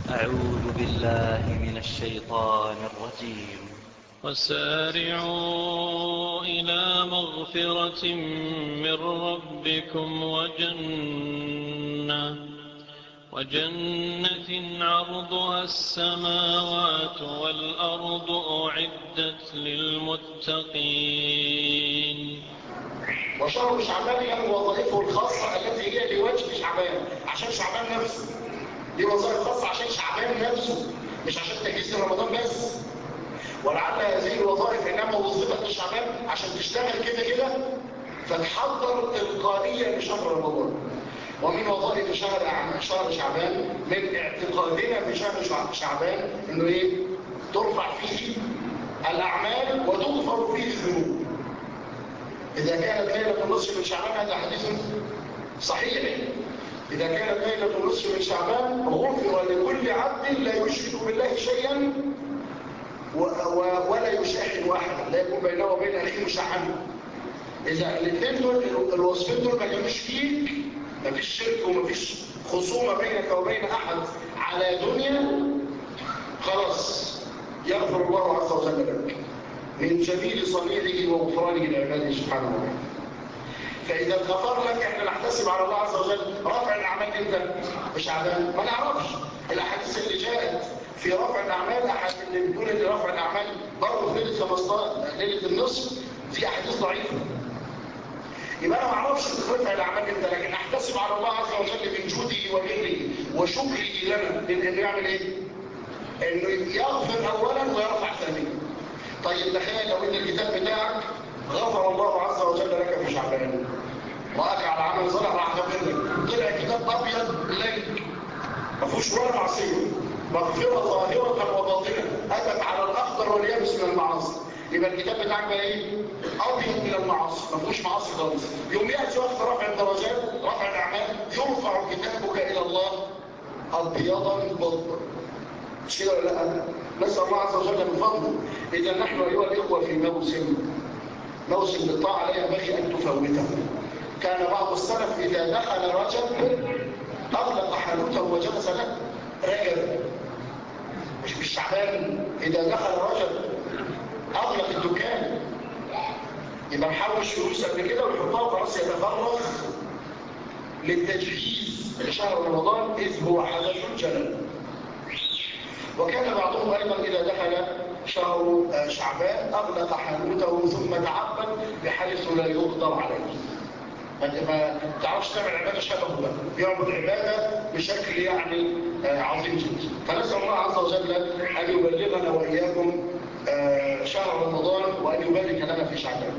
أعوذ بالله من الشيطان الرجيم وسارعوا إلى مغفرة من ربكم وجنة وجنة عرضها السماوات والأرض أعدت للمتقين وشهر شعبان له وظائفه الخاصة التي هي لوجه شعبان عشان شعبان نفسه دي وظائف خاصة عشان شعبان نفسه مش عشان تجهيز رمضان بس ولعل هذه الوظائف انما وظفت لشعبان عشان تشتغل كده كده فتحضر تلقائيا لشهر رمضان ومن وظائف شهر شهر شعبان من اعتقادنا في شهر شعبان انه ايه ترفع فيه الاعمال وتغفر فيه الذنوب اذا كانت ليله النصف من شعبان هذا حديث صحيح إذا كانت ليلة النصف من شعبان غفر لكل عبد لا يشرك بالله شيئا و و ولا يشاحن واحدا لا يكون بينه وبين أخيه مشاحنة إذا الاثنين دول الوصفين دول ما كانوش فيك ما فيش شرك وما فيش خصومة بينك وبين أحد على دنيا خلاص يغفر الله عز وجل لك من جميل صنيعه وغفرانه لعباده سبحانه وتعالى فإذا اتغفر لك احنا نحتسب على الله عز وجل رفع الأعمال امتى؟ بشعبان ما نعرفش الأحاديث اللي جاءت في رفع الأعمال أحد اللي بتقول ان رفع الأعمال برضه في ليلة 15 ليلة النصف دي أحاديث ضعيفة يبقى أنا ما اعرفش رفع الأعمال امتى لكن أحتسب على الله عز وجل من جوده وبره وشكره لنا إنه يعمل إيه؟ إنه يغفر أولا ويرفع ثانيا طيب تخيل لو إن الكتاب بتاعك غفر الله عز وجل لك في شعبان رأك على عمل صالح راح غفر لك طلع كتاب أبيض ليل ما فيهوش ولا معصية مغفرة ظاهرة وباطنة أتت على الأخضر واليابس من المعاصي يبقى الكتاب بتاعك بقى إيه؟ أبيض من المعاصي ما فيهوش معاصي خالص يوم يأتي وقت رفع الدرجات رفع الأعمال يرفع كتابك إلى الله أبيضا بطا مش كده ولا لا؟ نسأل الله عز وجل من فضله إذا نحن أيها الإخوة في موسم موسم للطاعة لا ينبغي أن تفوته كان بعض السلف إذا دخل رجب أغلق حانوته وجلس له رجب مش بالشعبان إذا دخل رجب أغلق الدكان يبقى محوش فلوس قبل كده ويحطها وخلاص يتفرغ للتجهيز لشهر رمضان إذ هو حدث جلل وكان بعضهم أيضا إذا دخل شهر شعبان أغلق حانوته ثم تعبد بحيث لا يقدر عليه ما تعرفش تعمل عبادة شبهه بقى يعبد عبادة بشكل يعني عظيم جدا فنسأل الله عز وجل أن يبلغنا وإياكم شهر رمضان وأن يبارك لنا في شعبان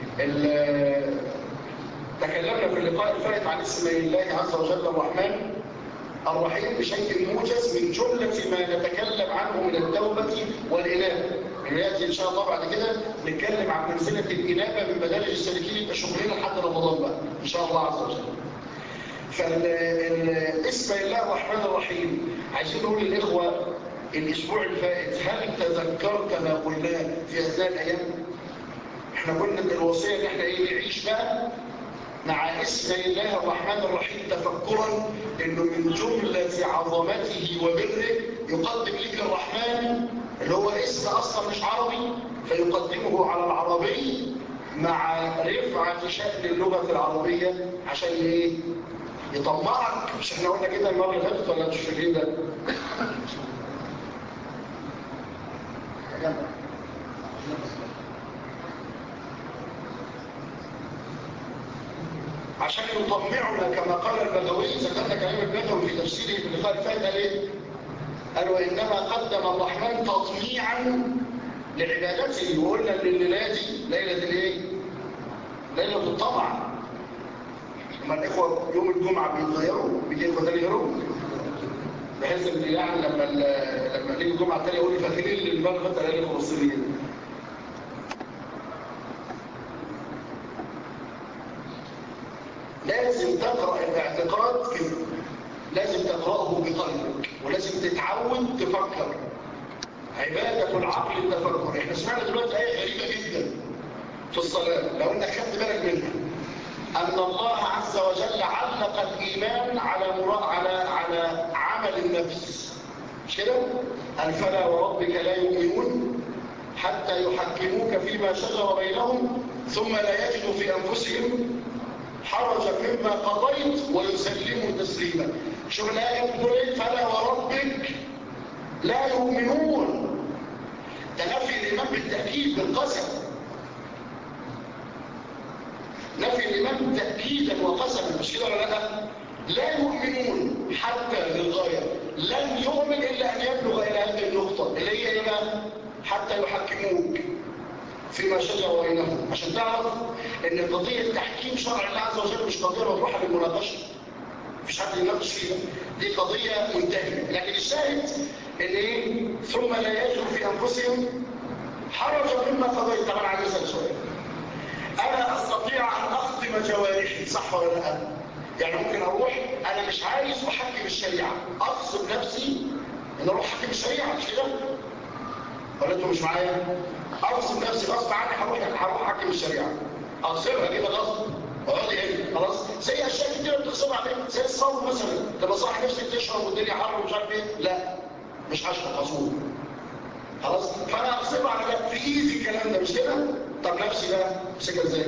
تكلمنا في اللقاء الفائت عن اسم الله عز وجل الرحمن الرحيم بشيء موجز من جملة ما نتكلم عنه من التوبة والإنابة نياتي إن شاء الله بعد كده نتكلم عن منزلة الإنابة من مدارج السالكين يبقى شغلنا لحد رمضان بقى إن شاء الله عز وجل فالاسم الله الرحمن الرحيم عايزين نقول للإخوة الأسبوع الفائت هل تذكرت ما قلناه في أثناء الأيام؟ احنا قلنا الوصية ان احنا ايه نعيش بقى مع اسم الله الرحمن الرحيم تفكرا انه من جملة عظمته وبره يقدم لك الرحمن اللي هو اسم اصلا مش عربي فيقدمه على العربي مع رفعة شأن اللغة العربية عشان ايه يطمعك مش احنا قلنا كده المرة اللي فاتت ولا مش فاكرين ده عشان يطمعنا كما قال البدوي ذكرنا كلام البدوي في تفسيره في اللقاء الفائت قال ايه؟ قال وانما قدم الرحمن تطميعا لعبادته وقلنا ان الليله دي ليله الايه؟ ليله الطمع لما الاخوه يوم الجمعه بيتغيروا بيجي اخوه تاني غيروا بحيث ان يعني لما لما نيجي الجمعه الثانيه يقول لي فاكرين اللي المره اللي فاتت قال لي فلسطينيين لازم تقرأ الاعتقاد كده لازم تقرأه بقلبك ولازم تتعود تفكر عبادة العقل التفكر احنا سمعنا دلوقتي آية غريبة جدا في الصلاة لو انك خدت بالك منها أن الله عز وجل علق الإيمان على مرا... على على عمل النفس مش كده قال فلا وربك لا يؤمنون حتى يحكموك فيما شجر بينهم ثم لا يجدوا في انفسهم حرجا مما قضيت ويسلموا تسليما شوف الايه بتقول ايه فلا وربك لا يؤمنون ده نفي الايمان بالتاكيد بالقسم نفي الايمان تاكيدا وقسما مش كده ولا لا لا يؤمنون حتى للغايه لن يؤمن الا ان يبلغ الى هذه النقطه اللي هي ايه بقى حتى يحكموك فيما شجر بينهم عشان تعرف ان قضيه تحكيم شرع الله عز وجل مش قضيه مطروحه للمناقشه مفيش حد يناقش فيها دي قضيه منتهيه لكن الشاهد ان ايه ثم لا يجد في انفسهم حرجا مما قضيت طبعا عايز اسال سؤال انا استطيع ان اخدم جوارحي صح ولا لا يعني ممكن اروح انا مش عايز احكم الشريعه اغصب نفسي ان اروح احكم الشريعه مش كده ولا انتوا مش معايا اغصب نفسي غصب عني هروح هروح احكم الشريعه اغصبها كده غصب اقعدي هنا خلاص زي اشياء كتير بتغصب عليك زي الصوم مثلا تبقى صاحي نفسك تشرب والدنيا حر ومش عارف ايه لا مش هشرب اصوم خلاص فانا اغصب على ده في ايدي الكلام ده مش كده طب نفسي بقى امسكها ازاي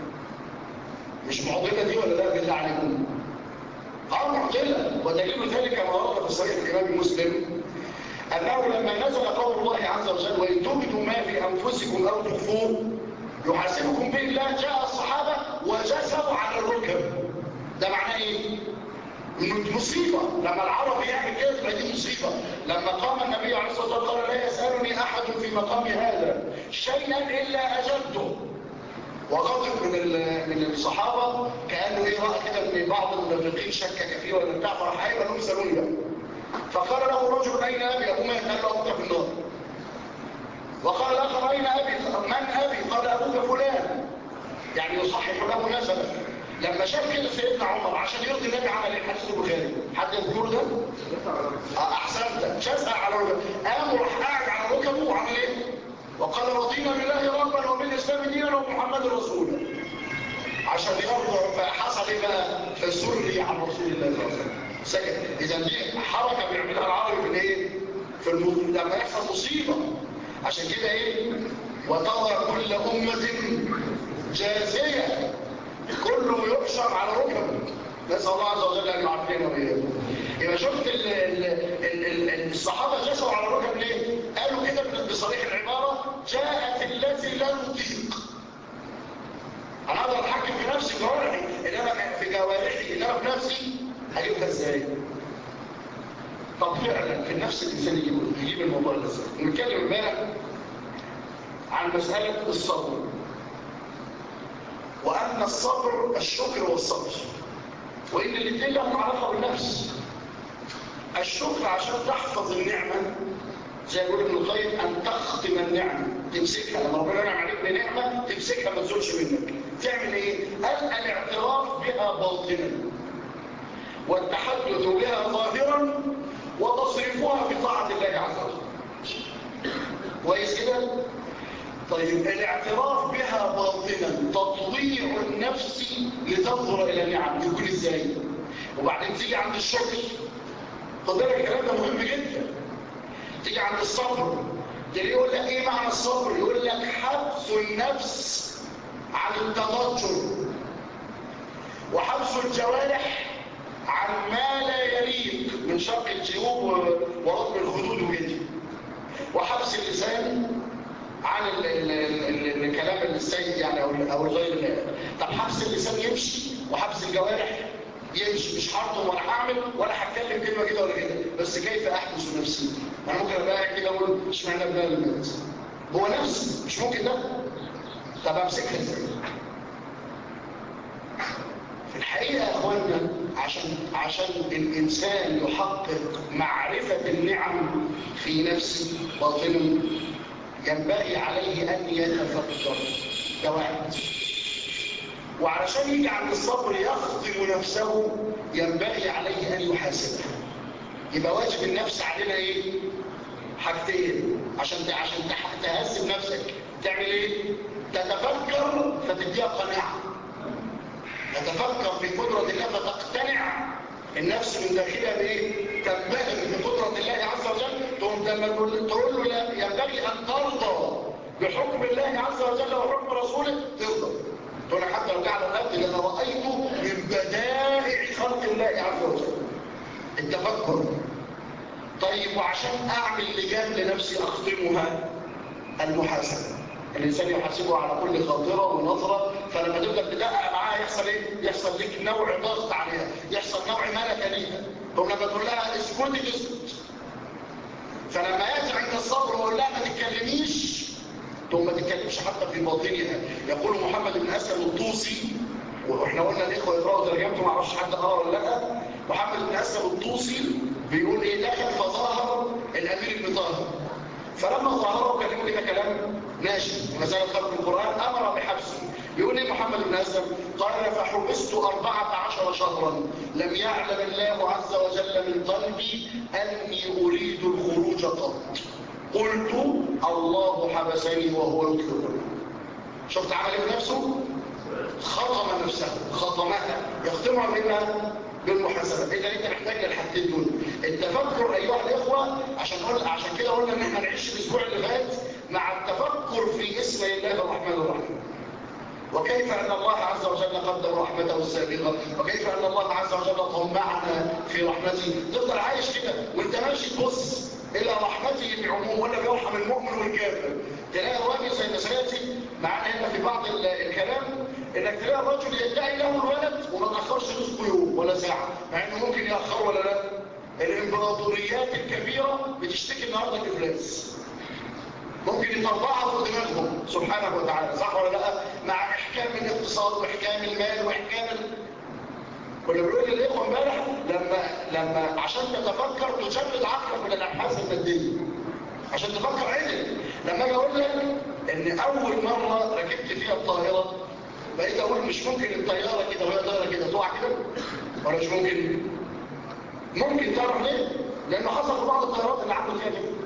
مش معضله دي ولا لا بالله عليكم اه معضله ودليل ذلك ما ورد في صحيح الامام مسلم أنه لما نزل قول الله عز وجل وإن تبدوا ما في أنفسكم أو تخفوه يحاسبكم به الله جاء الصحابة وجسوا على الركب ده معناه إيه؟ إنه مصيبة لما العرب يعمل كده تبقى دي مصيبة لما قام النبي عليه الصلاة والسلام قال لا يسألني أحد في مقام هذا شيئا إلا أجبته وغضب من من الصحابة كأنه إيه رأى كده إن بعض المنافقين شكك فيه ولا بتاع فراح هيبقى لهم سألوني بقى فقال له رجل أين أبي أبو مات قال له أبوك في النار وقال الآخر أين أبي من أبي قال أبوك فلان يعني يصحح له نسبه لما شاف كده سيدنا عمر عشان يرضي النبي عمل ايه الحديث البخاري حد يذكره ده احسنت شاسها على ركبه قام وراح قاعد على ركبه وعمل ايه وقال رضينا بالله ربا وبالاسلام دينا ومحمد رسولا عشان يرضى فحصل ايه بقى فسري عن رسول الله صلى الله عليه وسلم سكت اذا دي حركه بيعملها العربي في الايه في المصيبه لما يحصل مصيبه عشان كده ايه وترى كل امه جاثيه كله يحشر على ركبه نسال الله عز وجل ان يعافينا واياكم يبقى شفت ال ال ال ال الصحابه جسوا على الركب ليه قالوا كده بصريح العباره جاءت التي لا نطيق انا اقدر اتحكم في نفسي جوارحي انما في جوارحي انما في نفسي هجيبها ازاي طب فعلا في النفس الانسان يجيب يجيب الموضوع ده ازاي نتكلم امبارح عن مساله الصبر وان الصبر الشكر والصبر وان الاثنين لهم علاقه بالنفس الشكر عشان تحفظ النعمه زي ما يقول ابن القيم ان تختم النعمه تمسكها لما ربنا ينعم عليك بنعمه تمسكها ما تزولش منك تعمل ايه قال الاعتراف بها باطنا والتحدث بها ظاهرا وتصريفها في طاعه الله عز وجل كويس كده طيب الاعتراف بها باطنا تطويع النفس لتنظر الى النعم يكون ازاي وبعدين تيجي عند الشكر خد بالك الكلام ده مهم جدا تيجي عند الصبر تلاقيه يقول لك ايه معنى الصبر يقول لك حبس النفس عن التضجر وحبس الجوارح عن ما لا يليق من شق الجيوب ورطب الخدود وكده وحبس اللسان عن ال ال ال الكلام السيء يعني او او الغير طب حبس اللسان يمشي وحبس الجوارح يمشي مش هرضم ولا هعمل ولا هتكلم كلمه كده ولا كده بس كيف احبس نفسي انا ممكن ابقى قاعد كده اقول اشمعنى ابنها اللي مات هو نفسي مش ممكن ده طب امسكها ازاي في الحقيقه يا اخوانا عشان عشان الانسان يحقق معرفه النعم في نفسه باطنا ينبغي عليه ان يتفكر ده واحد وعلشان يجي عند الصبر يخدم نفسه ينبغي عليه ان يحاسبها يبقى واجب النفس علينا ايه حاجتين عشان عشان تهذب نفسك تعمل ايه تتفكر فتديها قناعه تتفكر في قدره الله فتقتنع النفس من داخلها بايه تنبهر بقدره الله عز وجل لما تقول تقول له لا ينبغي ان ترضى بحكم الله عز وجل وحكم رسوله ترضى تقول لك حتى لو جعل الارض لما رايته من بدائع خلق الله عز وجل التفكر طيب وعشان اعمل لجان لنفسي اخدمها المحاسبه الانسان يحاسبه على كل خاطره ونظره فلما تبدا تدقق معاها يحصل ايه يحصل لك نوع ضغط عليها يحصل نوع ملكه ليها ولما تقول لها اسكتي تسكت فلما ياتي عند الصبر ويقول لها ما تتكلميش ثم ما تتكلمش حتى في باطنها يقول محمد بن اسلم الطوسي واحنا قلنا الاخوه يقراوا ترجمته ما اعرفش حد قرا ولا لا محمد بن اسلم الطوسي بيقول ايه دخل فظاهر الامير بن طاهر فلما ظهره وكلمه كده كلام ماشي ومسألة خلق القرآن أمر بحبسه يقول لي محمد بن أسلم قال فحبست أربعة عشر شهرا لم يعلم الله عز وجل من قلبي أني أريد الخروج قط قلت الله حبسني وهو يطلقني شفت عمل ايه بنفسه خطم نفسه خطمها يختمها بما بالمحاسبه اذا انت محتاج للحاجتين دول التفكر ايها الاخوه عشان قل... عشان كده قلنا ان احنا نعيش الاسبوع اللي فات مع التفكر في اسم الله الرحمن الرحيم وكيف أن الله عز وجل قدر رحمته السابقة وكيف أن الله عز وجل طمعنا في رحمته تفضل عايش كده وانت ماشي تبص إلى رحمته بعموم ولا بيرحم المؤمن والكافر تلاقي الراجل زي ما سيأتي معانا هنا في بعض الكلام انك تلاقي الرجل يدعي له الولد وما تأخرش نصف يوم ولا ساعة مع انه ممكن يأخر ولا لا الامبراطوريات الكبيرة بتشتكي النهاردة الإفلاس ممكن يطلعها فوق دماغهم سبحانه وتعالى صح ولا لا مع احكام الاقتصاد واحكام المال واحكام ال... كنا بنقول للاخوه امبارح لما لما عشان تتفكر تجرد عقلك من الابحاث الماديه عشان تفكر عدل لما اجي اقول لك ان اول مره ركبت فيها الطائره بقيت اقول مش ممكن الطياره كده وهي طايره كده تقع كده ولا مش ممكن ممكن تعرف ليه لانه حصل في بعض الطيارات اللي عملوا فيها كده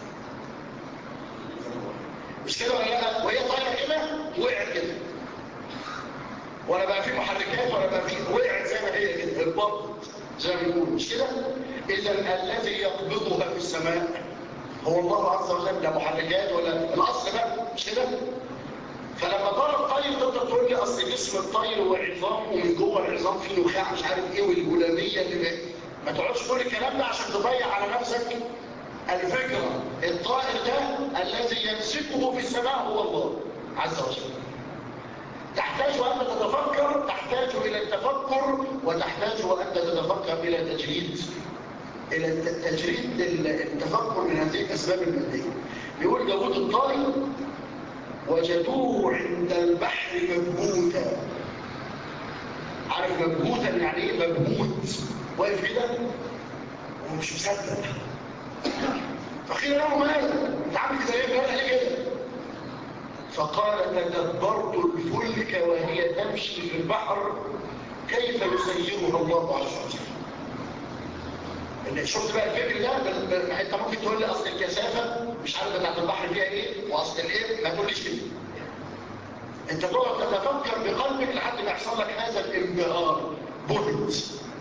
مش كده ولا لا وهي طايره كده وقعت كده ولا بقى في محركات ولا بقى في وقعت زي ما هي كده البط زي ما بيقولوا مش كده اذا الذي يقبضها في السماء هو الله عز وجل لا محركات ولا الاصل بقى مش كده فلما طار الطير تقدر تقول لي اصل جسم الطير وعظام ومن جوه العظام فيه نخاع مش عارف ايه والجلاميه اللي ما تقعدش تقول الكلام ده عشان تضيع على نفسك الفكرة الطائر ده الذي يمسكه في السماء هو الله عز وجل تحتاج أن تتفكر تحتاج إلى التفكر وتحتاج أن تتفكر إلى تجريد إلى تجريد التفكر من هذه الأسباب المادية بيقول داود الطائر وجدوه عند البحر مبهوتا عارف مبهوتا يعني ايه مبهوت واقف كده ومش مصدق فقيل له ماذا انت عامل كده ليه بقى ليه كده فقال تدبرت الفلك وهي تمشي في البحر كيف يسيرها الله عز وجل اللي شفت بقى الفكر ده ما انت ممكن تقول لي اصل الكثافه مش عارف بتاعت البحر فيها ايه واصل الايه ما تقوليش كده انت تقعد تتفكر بقلبك لحد ما يحصل لك هذا الانبهار بهت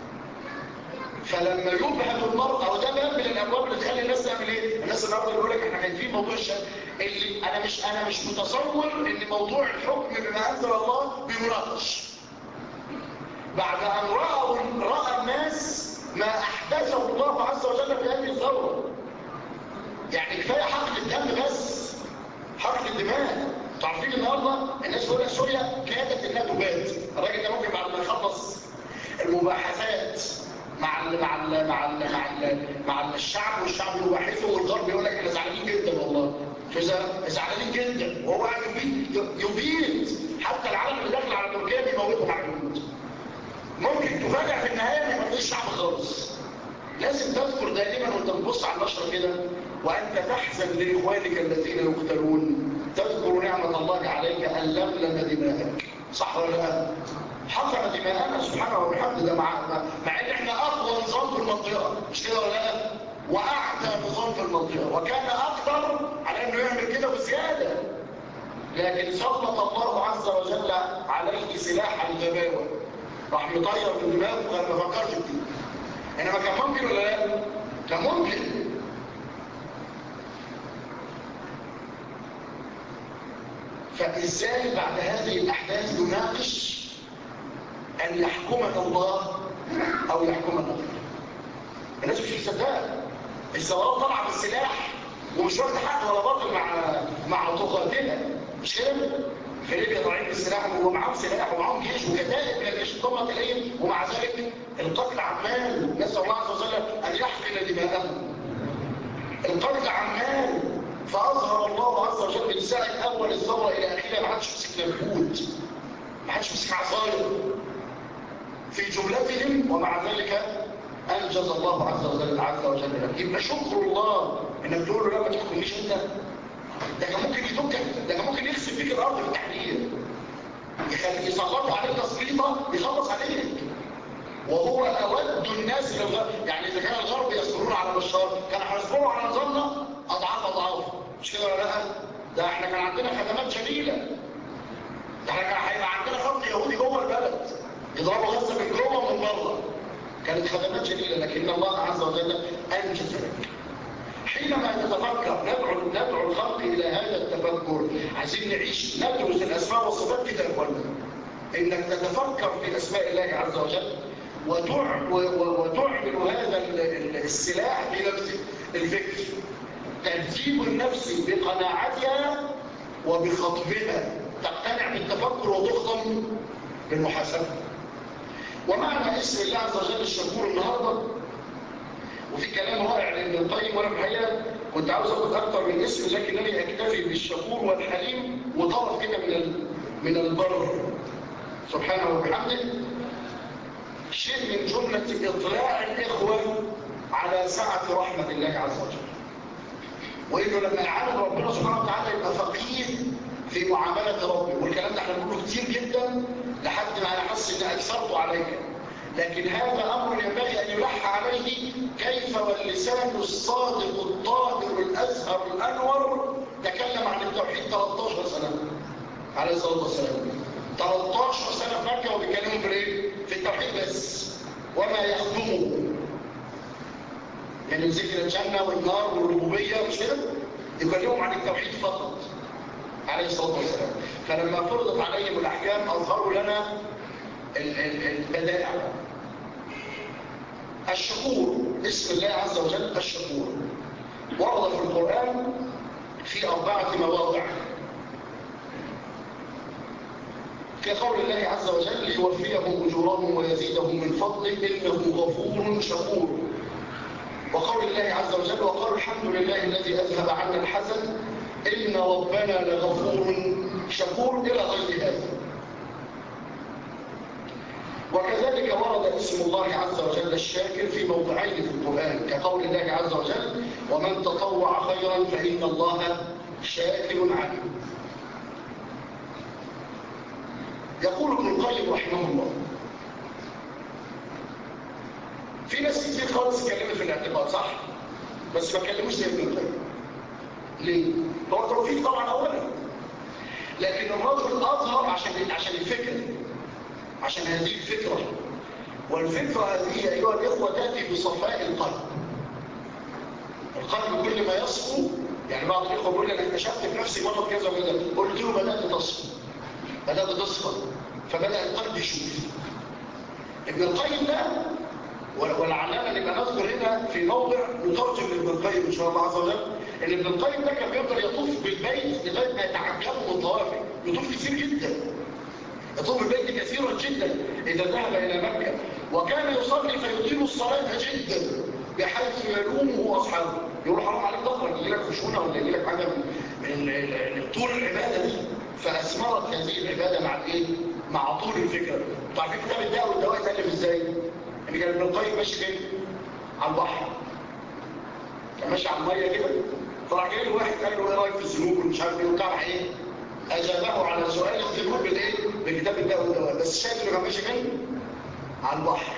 فلما يبهد المرء او ده باب من الابواب اللي تخلي الناس تعمل ايه الناس النهارده بيقول لك احنا خايفين موضوع الشهاده اللي انا مش انا مش متصور ان موضوع الحكم بما انزل الله بيناقش بعد ان راوا راى الناس ما احدثه الله عز وجل في هذه الثوره يعني كفايه حقن الدم بس حقن الدماء تعرفين النهارده الناس بيقول لك سوريا كادت انها تبات الراجل ده ممكن بعد ما يخلص المباحثات مع ال مع ال مع ال مع ال مع الشعب والشعب يباحثه والغرب يقول لك احنا زعلانين جدا والله زعلانين جدا وهو قاعد يبيد يبيد حتى العالم اللي داخل على تركيا بيموتوا مع الجنود ممكن تفاجئ في النهايه ما يبقاش الشعب خالص لازم تذكر دائما وانت بتبص على النشر كده وانت تحزن لاخوانك الذين يقتلون تذكر نعمه الله عليك ان لملم دماءك صح ولا لا حفر دماءنا سبحانه وبحمده ده مع مع ان احنا اقوى نظام في المنطقه مش كده ولا لا واعتى نظام في المنطقه وكان اكثر على انه يعمل كده وزياده لكن سلط الله عز وجل عليه سلاح الغباوه راح مطير من دماغه ما فكرش فيه انما كان ممكن ولا لا كان ممكن فإزاي بعد هذه الأحداث نناقش أن يحكمنا الله أو يحكمنا غيره الناس مش مصدقه الثورات طالعه بالسلاح ومش واخده حق ولا باطل مع مع طغاتنا مش كده؟ في ليبيا طالعين بالسلاح ومعاهم سلاح ومعاهم جيش وكتائب من الجيش انضمت اليهم ومع ذلك القتل عمال نسال الله عز وجل ان يحقن دماءهم القتل عمال فاظهر الله عز وجل من ساعه اول الثوره الى اخرها ما حدش مسك نبوت ما حدش مسك عصايه في جملتهم ومع ذلك انجز الله عز وجل عز وجل لك يبقى شكر الله انك تقول له لا ما تحكمنيش انت ده كان ممكن يدكك ده كان ممكن يخسف فيك الارض في التحرير يخلي يسلطوا عليك تسليطه يخلص عليك وهو اود الناس للغرب يعني اذا كان الغرب يصبرون على بشار كان هيصبروا على نظامنا اضعاف اضعاف مش كده ولا لا ده احنا كان عندنا خدمات جميله ده احنا كان هيبقى عندنا خط يهودي جوه البلد يضربوا غزه من جوه ومن بره كانت خدمات جميله لكن الله عز وجل انجز لك حينما نتفكر ندعو ندعو الخلق الى هذا التفكر عايزين نعيش ندرس الاسماء والصفات كده يا اخوانا انك تتفكر في اسماء الله عز وجل وتعمل هذا السلاح بنفسك الفكر ترتيب النفس بقناعتها وبخطبها تقتنع بالتفكر وتخضم بالمحاسبه ومعنى اسم الله عز وجل الشكور النهارده وفي كلام رائع لابن القيم وانا الحقيقه كنت عاوز اخد اكتر من اسم لكنني اكتفي بالشكور والحليم وطرف كده من من البر سبحانه وبحمده شيء من جمله اطلاع الاخوه على سعه رحمه الله عز وجل وانه لما يعامل ربنا سبحانه وتعالى يبقى فقير في معامله ربه والكلام ده احنا بنقوله كتير جدا لحد ما انا حاسس ان اكثرته عليك لكن هذا امر ينبغي ان يلح عليه كيف واللسان الصادق الطاهر الازهر الانور تكلم عن التوحيد 13 سنه عليه الصلاه والسلام 13 سنه في مكه وبيتكلموا في ايه في التوحيد بس وما يخدمه يعني ذكر الجنه والنار والربوبيه مش كده يكلمهم عن التوحيد فقط عليه الصلاه والسلام فلما فرضت عليهم الاحكام اظهروا لنا البدائع الشكور اسم الله عز وجل الشكور ورد في القرآن في أربعة مواضع كقول الله عز وجل ليوفيهم أجورهم ويزيدهم من فضله إنه غفور شكور وقول الله عز وجل وقالوا الحمد لله الذي أذهب عنا الحزن إن ربنا لغفور شكور إلى غير هذا وكذلك ورد اسم الله عز وجل الشاكر في موضعين في القرآن كقول الله عز وجل ومن تطوع خيرا فإن الله شاكر عليم يقول ابن القيم رحمه الله في ناس كتير خالص اتكلمت في الاعتقاد صح بس ما اتكلموش زي ابن القيم ليه؟ هو توفيق طبعا اولا لكن الرجل اظهر عشان عشان الفكره عشان هذه الفكرة والفكرة هذه أيها الإخوة تأتي بصفاء القلب القلب كل ما يصفو يعني بعض الإخوة بيقول لي أنا اكتشفت في نفسي مرض كذا وكذا قلت له بدأت تصفو بدأت تصفى فبدأ القلب يشوف ابن القيم ده ولعلنا نبقى نذكر هنا في موضع نترجم لابن القيم ان شاء الله عز وجل ان ابن القيم ده كان بيفضل يطوف بالبيت لغايه ما يتعجبه من طوافه يطوف كتير جدا يطوف البيت كثيرا جدا إذا ذهب إلى مكة وكان يصلي فيطيل الصلاة جدا بحيث يلومه أصحابه يقول حرام عليك ظهرك يجي لك خشونة ولا يجي لك حاجة من طول العبادة دي فأثمرت هذه العبادة مع الإيه؟ مع طول الفكرة تعرفين كتاب الدواء والدواء يتألف إزاي؟ يعني كان ابن القيم ماشي فين؟ على البحر كان ماشي على المية كده فراح جاي له واحد قال له ايه رايك في الذنوب ومش عارف ايه وبتاع ايه اجابه على سؤال الذنوب بالايه بكتاب الدواء والدواء بس شايف اللي كان ماشي فين على البحر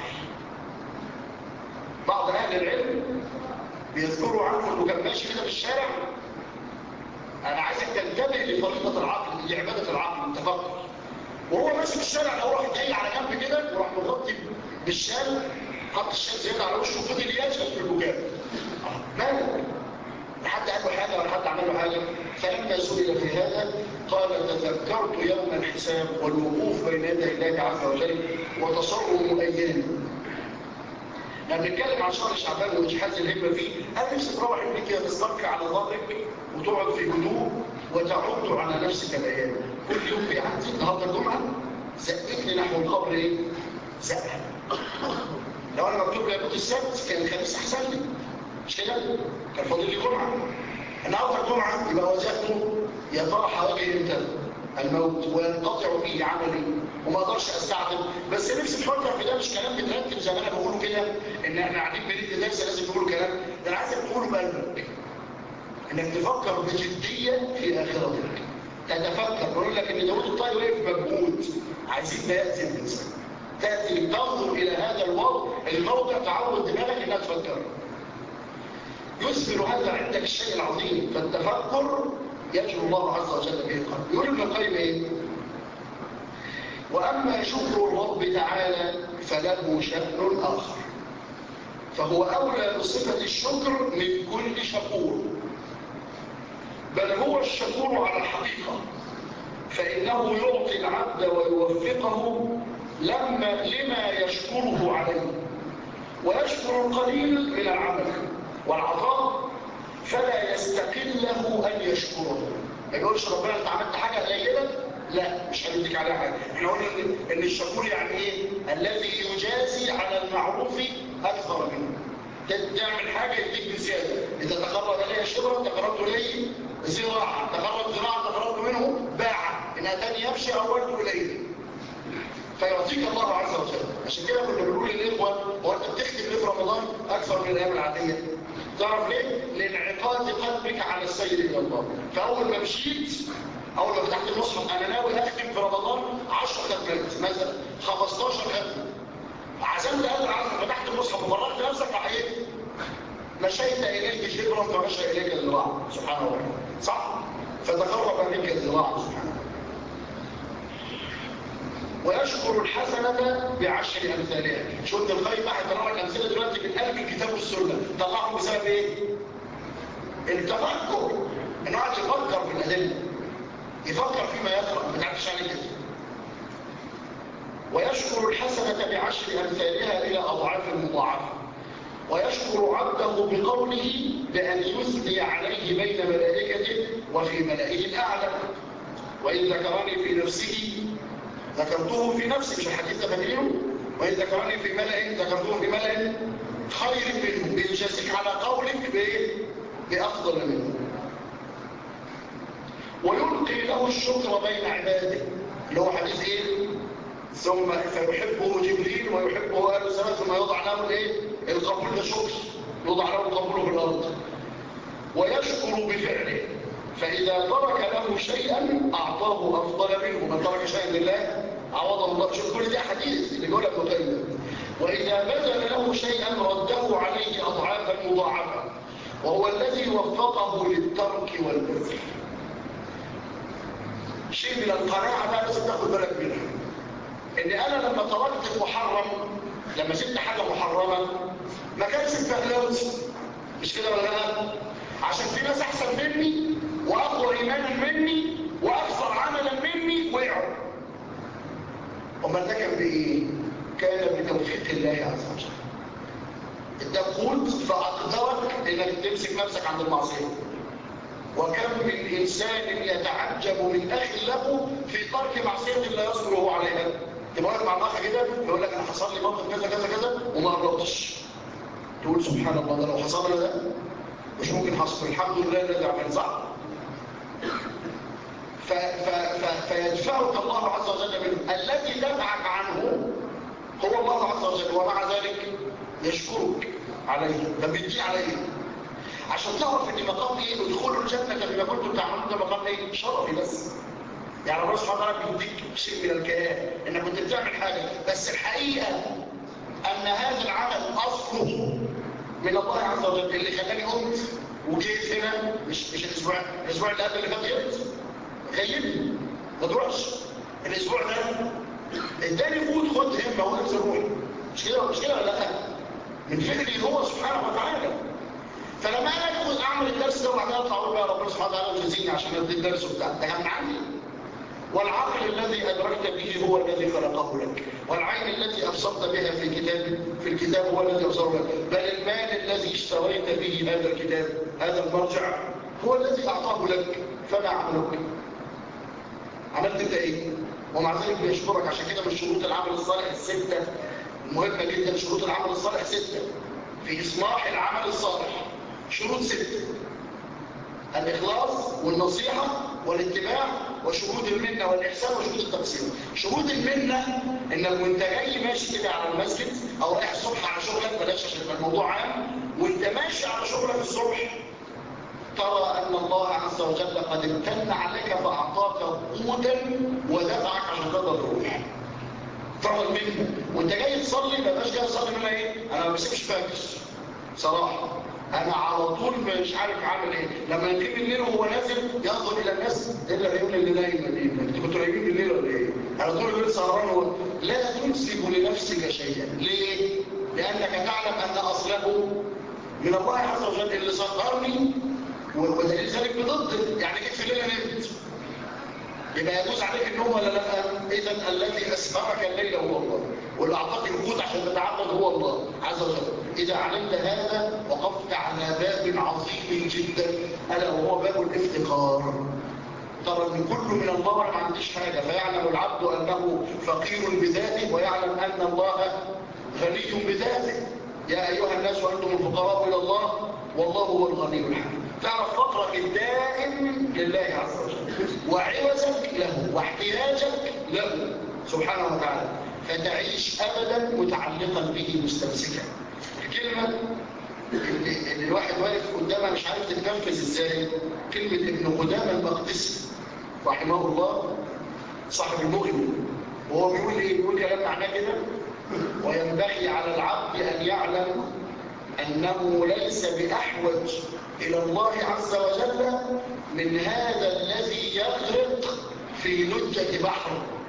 بعض اهل العلم بيذكروا عنه انه كان ماشي كده في الشارع انا عايزك تنتبه لفريضه العقل لعباده العقل التفكر وهو ماشي في الشارع لو راح جاي على جنب كده وراح مغطي بالشال حط الشال زياده على وشه وفضل يشهد في البكاء مالك لحد قال له حاجه ولا حد عمل له حاجه فلما سئل في هذا قال تذكرت يوم الحساب والوقوف بين يدي الله عز وجل وتصرم أيام لما بنتكلم عن شهر شعبان واجحاز الهمه فيه انا نفسي تروح ابنك كده تسترخي على ظهرك وتقعد في هدوء وتعد على نفسك الايام كل يوم بيعدي النهارده الجمعه زقتني نحو القبر ايه؟ زقه لو انا مكتوب لي ابوك السبت كان الخميس احسن لي مش كده؟ كان فاضل لي جمعه النهارده الجمعه يبقى وجهته يا ترى هواجه امتى؟ الموت وينقطع فيه عملي وما اقدرش استعجل بس نفسي تفكر في ده مش كلام بترتب زي ما انا بقوله كده ان احنا قاعدين بنيجي درس لازم نقول كلام ده انا عايزك تقوله بقلبك انك تفكر بجديه في اخرتك تتفكر بقول لك ان داوود الطائي وقف مجهود عايزين ده ياتي الانسان تاتي تنظر الى هذا الوضع الموضع تعود دماغك انها تفكر يثمر هذا عندك الشيء العظيم فالتفكر يجر الله عز وجل به القلب يقول ابن القيم ايه واما شكر الرب تعالى فله شأن اخر فهو اولى بصفه الشكر من كل شكور بل هو الشكور على الحقيقه فانه يعطي العبد ويوفقه لما لما يشكره عليه ويشكر القليل من العمل والعطاء فلا يستقل له ان يشكره ما يقولش ربنا انت عملت حاجه قليله لا مش هنديك عليها حاجه احنا قلنا ان الشكور يعني ايه الذي يجازي على المعروف اكثر منه تعمل حاجه يديك بزياده اذا تقرب الي شبرا تقربت اليه زراعه تقرب زراعه تقربت منه باعا ان اتاني يمشي اولت اليه فيعطيك الله عز وجل عشان كده كنا بنقول للاخوه هو انت بتختم ليه في رمضان اكثر من الايام العاديه تعرف ليه؟ لانعقاد قلبك على السير الى الله فاول ما مشيت اول ما فتحت المصحف انا ناوي اختم في رمضان 10 ختمات مثلا 15 ختمه عزمت قلبي على فتحت المصحف وفرغت نفسك راح ايه؟ مشيت اليك شبرا فمشى اليك الذراع سبحان الله صح؟ فتقرب منك الذراع سبحانه ويشكر الحسنة بعشر أمثالها شو ابن القيم واحد طلع لك أمثلة دلوقتي من قلب الكتاب والسنة طلعهم بسبب إيه؟ التفكر إنه قاعد يفكر في الأدلة يفكر فيما يقرأ ما تعرفش عليه كده ويشكر الحسنة بعشر أمثالها إلى أضعاف مضاعفة ويشكر عبده بقوله بأن يثني عليه بين ملائكته وفي ملائه الأعلى وإن ذكرني في نفسه ذكرته في نفسي مش الحديث ده فاكرينه وإن ذكرني في ملأ ذكرته في ملأ خير منه بيجازيك على قولك بإيه؟ بأفضل منه ويلقي له الشكر بين عباده اللي هو حديث ايه ثم فيحبه جبريل ويحبه اهل السماء ثم يوضع له الايه القبول ده شكر يوضع له القبول في الارض ويشكر بفعله فإذا ترك له شيئا أعطاه أفضل منه من ترك شيئا لله عوضه الله شوف كل دي أحاديث اللي بيقولها ابن القيم وإذا بذل له شيئا رده عليه أضعافا مضاعفة وهو الذي وفقه للترك والبذل شيء من القناعة بقى لازم تاخد بالك منها إن أنا لما تركت المحرم لما سبت حاجة محرمة ما كانش فهلوت مش كده ولا لا؟ عشان في ناس أحسن مني وأقوى إيمانا مني وأكثر عملا مني وقعوا أمال ده كان بإيه؟ كان بتوفيق الله عز وجل اداك قوت فأقدرك إنك تمسك نفسك عند المعصية وكم من إنسان يتعجب من أخ له في ترك معصية لا يصبر هو عليها تبقى مع الأخ كده يقول لك أنا حصل لي موقف كذا كذا كذا وما قررتش تقول سبحان الله ده لو حصل لي ده مش ممكن حصل الحمد لله الذي عمل صح ف ف ف فيدفعك الله عز وجل منه الذي دفعك عنه هو الله عز وجل ومع ذلك يشكرك عليه فبيدي عليه عشان تعرف ان مقام ايه ادخلوا الجنة بما كنتم تعملون ده مقام ايه شرفي بس يعني الله سبحانه وتعالى بيديك شيء من الكيان انك كنت بتعمل حاجة بس الحقيقة ان هذا العمل اصله من الله عز وجل اللي خلاني قمت وجيت هنا مش مش الاسبوع الاسبوع اللي قبل اللي فات غبت غيبني ما تروحش الاسبوع ده اداني فوت خد همه وانزل روح مش كده مش كده ولا لا من فكري هو سبحانه وتعالى فلما انا ادخل اعمل الدرس ده وبعدين اطلع اقول بقى ربنا سبحانه وتعالى يجازيني عشان ادي الدرس وبتاع ده كان عندي والعقل الذي أدركت به هو الذي خلقه لك والعين التي أبصرت بها في كتاب في الكتاب هو الذي أبصره لك بل المال الذي اشتريت به هذا الكتاب هذا المرجع هو الذي أعطاه لك فما عملك عملت انت ايه ومع ذلك بيشكرك عشان كده من شروط العمل الصالح الستة مهمة جدا شروط العمل الصالح ستة في إصلاح العمل الصالح شروط ستة الإخلاص والنصيحة والاتباع وشهود المنة والإحسان وشهود التقسيم شهود المنة إنك وانت جاي ماشي كده على المسجد أو رايح الصبح على شغلك بلاش عشان يبقى الموضوع عام وانت ماشي على شغلك الصبح ترى أن الله عز وجل قد امتن عليك فأعطاك قوتا ودفعك عشان تقدر تروح ترى المنة وانت جاي تصلي ما بقاش جاي تصلي منها ايه انا ما بسيبش فاكس صراحة انا على طول مش عارف عامل ايه لما يقيم الليل وهو نازل ينظر الى الناس الا العيون اللي نايمه دي انتوا كنتوا نايمين بالليل ولا ايه انا طول الليل سهران و... لا تنسب لنفسك شيئا ليه لانك تعلم ان اصله من الله عز وجل اللي سهرني ودليل ذلك بضده يعني جيت في الليله نمت يبقى يجوز عليك النوم ولا لا اذا الذي اسهرك الليل هو الله واللي اعطاك الوجود عشان تتعبد هو الله عز وجل اذا علمت هذا وقفت على باب عظيم جدا الا وهو باب الافتقار ترى ان كله من الله وانا ما عنديش حاجه فيعلم العبد انه فقير بذاته ويعلم ان الله غني بذاته يا ايها الناس وانتم الفقراء الى الله والله هو الغني الحميد تعرف فقرك الدائم لله عز وجل وعوزك له واحتياجك له سبحانه وتعالى فتعيش أبدا متعلقا به مستمسكا الكلمة اللي, اللي الواحد واقف قدامها مش عارف تتنفذ ازاي كلمة ابن قدامى المقدسي رحمه الله صاحب المغني وهو بيقول ايه بيقول كلام معناه كده وينبغي على العبد ان يعلم أنه ليس بأحوج إلى الله عز وجل من هذا الذي يغرق في لجة بحر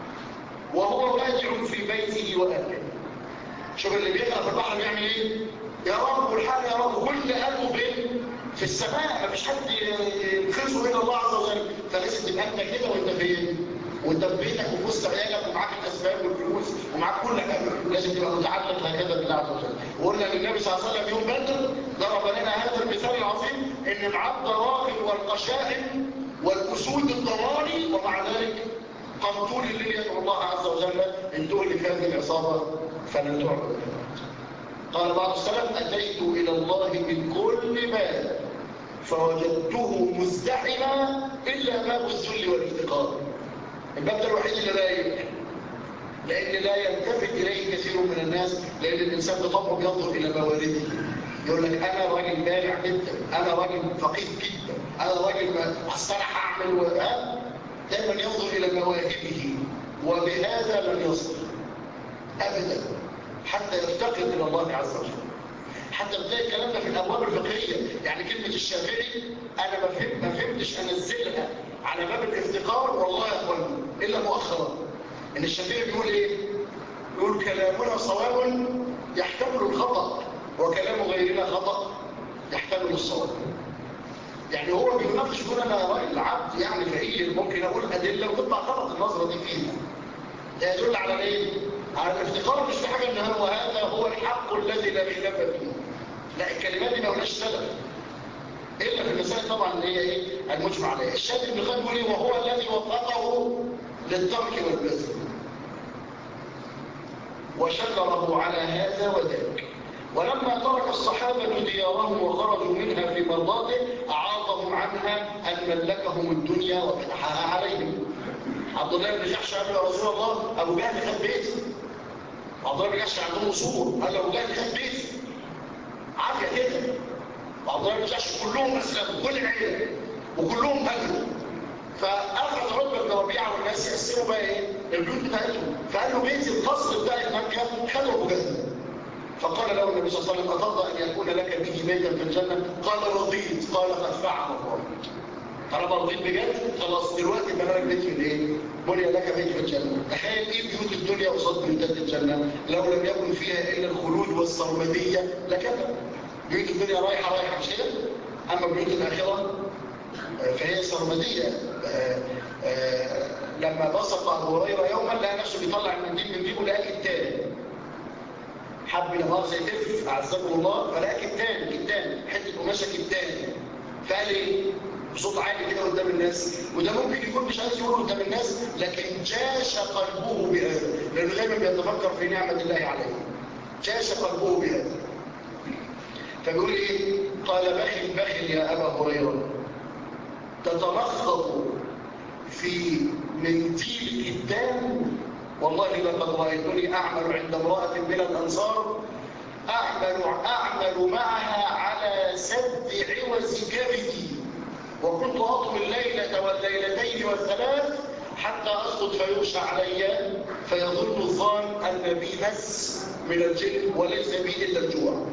وهو راجع في بيته وأهله شوف اللي بيغرق في البحر بيعمل ايه يا رب والحال يا رب كل قلبه فين في السماء ما فيش حد ينقذه الا الله عز وجل فلازم تبقى انت كده وانت فين وانت في بيتك وفي وسط عيالك ومعاك الاسباب والفلوس ومعاك كل حاجه لازم تبقى متعلق هكذا بالله عز وجل وقلنا للنبي صلى الله عليه وسلم يوم بدر ضرب لنا هذا المثال العظيم ان العبد راغب والقشائم والاسود الضواني ومع ذلك قام طول الليل يدعو الله عز وجل ان تهلك هذه العصابه فلن تعبد قال بعض السلف اتيت الى الله من كل باب فوجدته مزدحما الا باب الذل والافتقار الباب ده الوحيد اللي رايق لان لا يلتفت اليه كثير من الناس لان الانسان بطبعه بينظر الى موارده يقول لك انا راجل بارع جدا انا راجل فقير جدا انا راجل اصل انا هعمل و... دايما ينظر الى مواهبه وبهذا لن يصل ابدا حتى يفتقد الى الله عز وجل حتى بتلاقي الكلام ده في الابواب الفقهيه يعني كلمه الشافعي انا ما فهمت ما فهمتش انزلها على باب الافتقار والله يا اخواني الا مؤخرا ان الشافعي بيقول ايه يقول كلامنا صواب يحتمل الخطا وكلام غيرنا خطا يحتمل الصواب يعني هو بيناقش يقول انا راجل عبد يعني فقير ممكن اقول ادله وتطلع غلط النظره دي فيها ده يدل على ايه على الافتقار مش في حاجه ان هو هذا هو الحق الذي لا خلاف فيه لا الكلمات دي ما لهاش سبب الا في المسائل طبعا اللي هي ايه المجمع عليها الشاذ ابن خالد بيقول وهو الذي وفقه للترك والبذل وشكره على هذا وذاك ولما ترك الصحابة ديارهم وخرجوا منها في مرضاته أعاضهم عنها أن ملكهم الدنيا وفتحها عليهم عبد الله بن جحش قال يا رسول الله أبو جهل خد بيتي عبد الله بن جحش عنده أصول قال له أبو جهل خد بيتي عافية كده وعبد الله بن جحش كلهم أسلموا كل العيلة وكلهم هجروا فأخذ عتبة بن ربيعة والناس يقسموا بقى إيه البيوت بتاعتهم فقال له بيتي القصر بتاع مكة خدوا أبو جهل فقال له النبي صلى الله عليه وسلم أترضى أن يكون لك به بيتا في الجنة قال رضيت قال قد فعل الله طالما رضيت بجد خلاص دلوقتي بنى لك بيت في الايه بني لك بيت في الجنه تخيل ايه بيوت الدنيا قصاد بيوتات الجنه لو لم يكن فيها الا الخلود والسرمديه لكذا بيوت الدنيا رايحه رايحه مش كده اما بيوت الاخره فهي سرمدية لما بسط أبو هريرة يوما لقى نفسه بيطلع المنديل من جيبه لقى كتان حب لمؤاخذة يتف أعزكم الله فلقى كتان كتان حتة قماشة كتان فقال ايه بصوت عالي كده قدام الناس وده ممكن يكون مش عايز يقوله قدام الناس لكن جاش قلبه بهذا لأنه دايما بيتفكر في نعمة الله عليه جاش قلبه بهذا فبيقول ايه قال بخل بخل يا أبا هريرة تتلخط في منديل كتان والله لقد رأيتني أعمل عند امرأة من الأنصار أعمل, أعمل معها على سد عوز كبدي وكنت أطوي الليلة والليلتين والثلاث حتى أسقط فيغشى علي فيظن الظان أن بي مس من الجن وليس بي إلا الجوع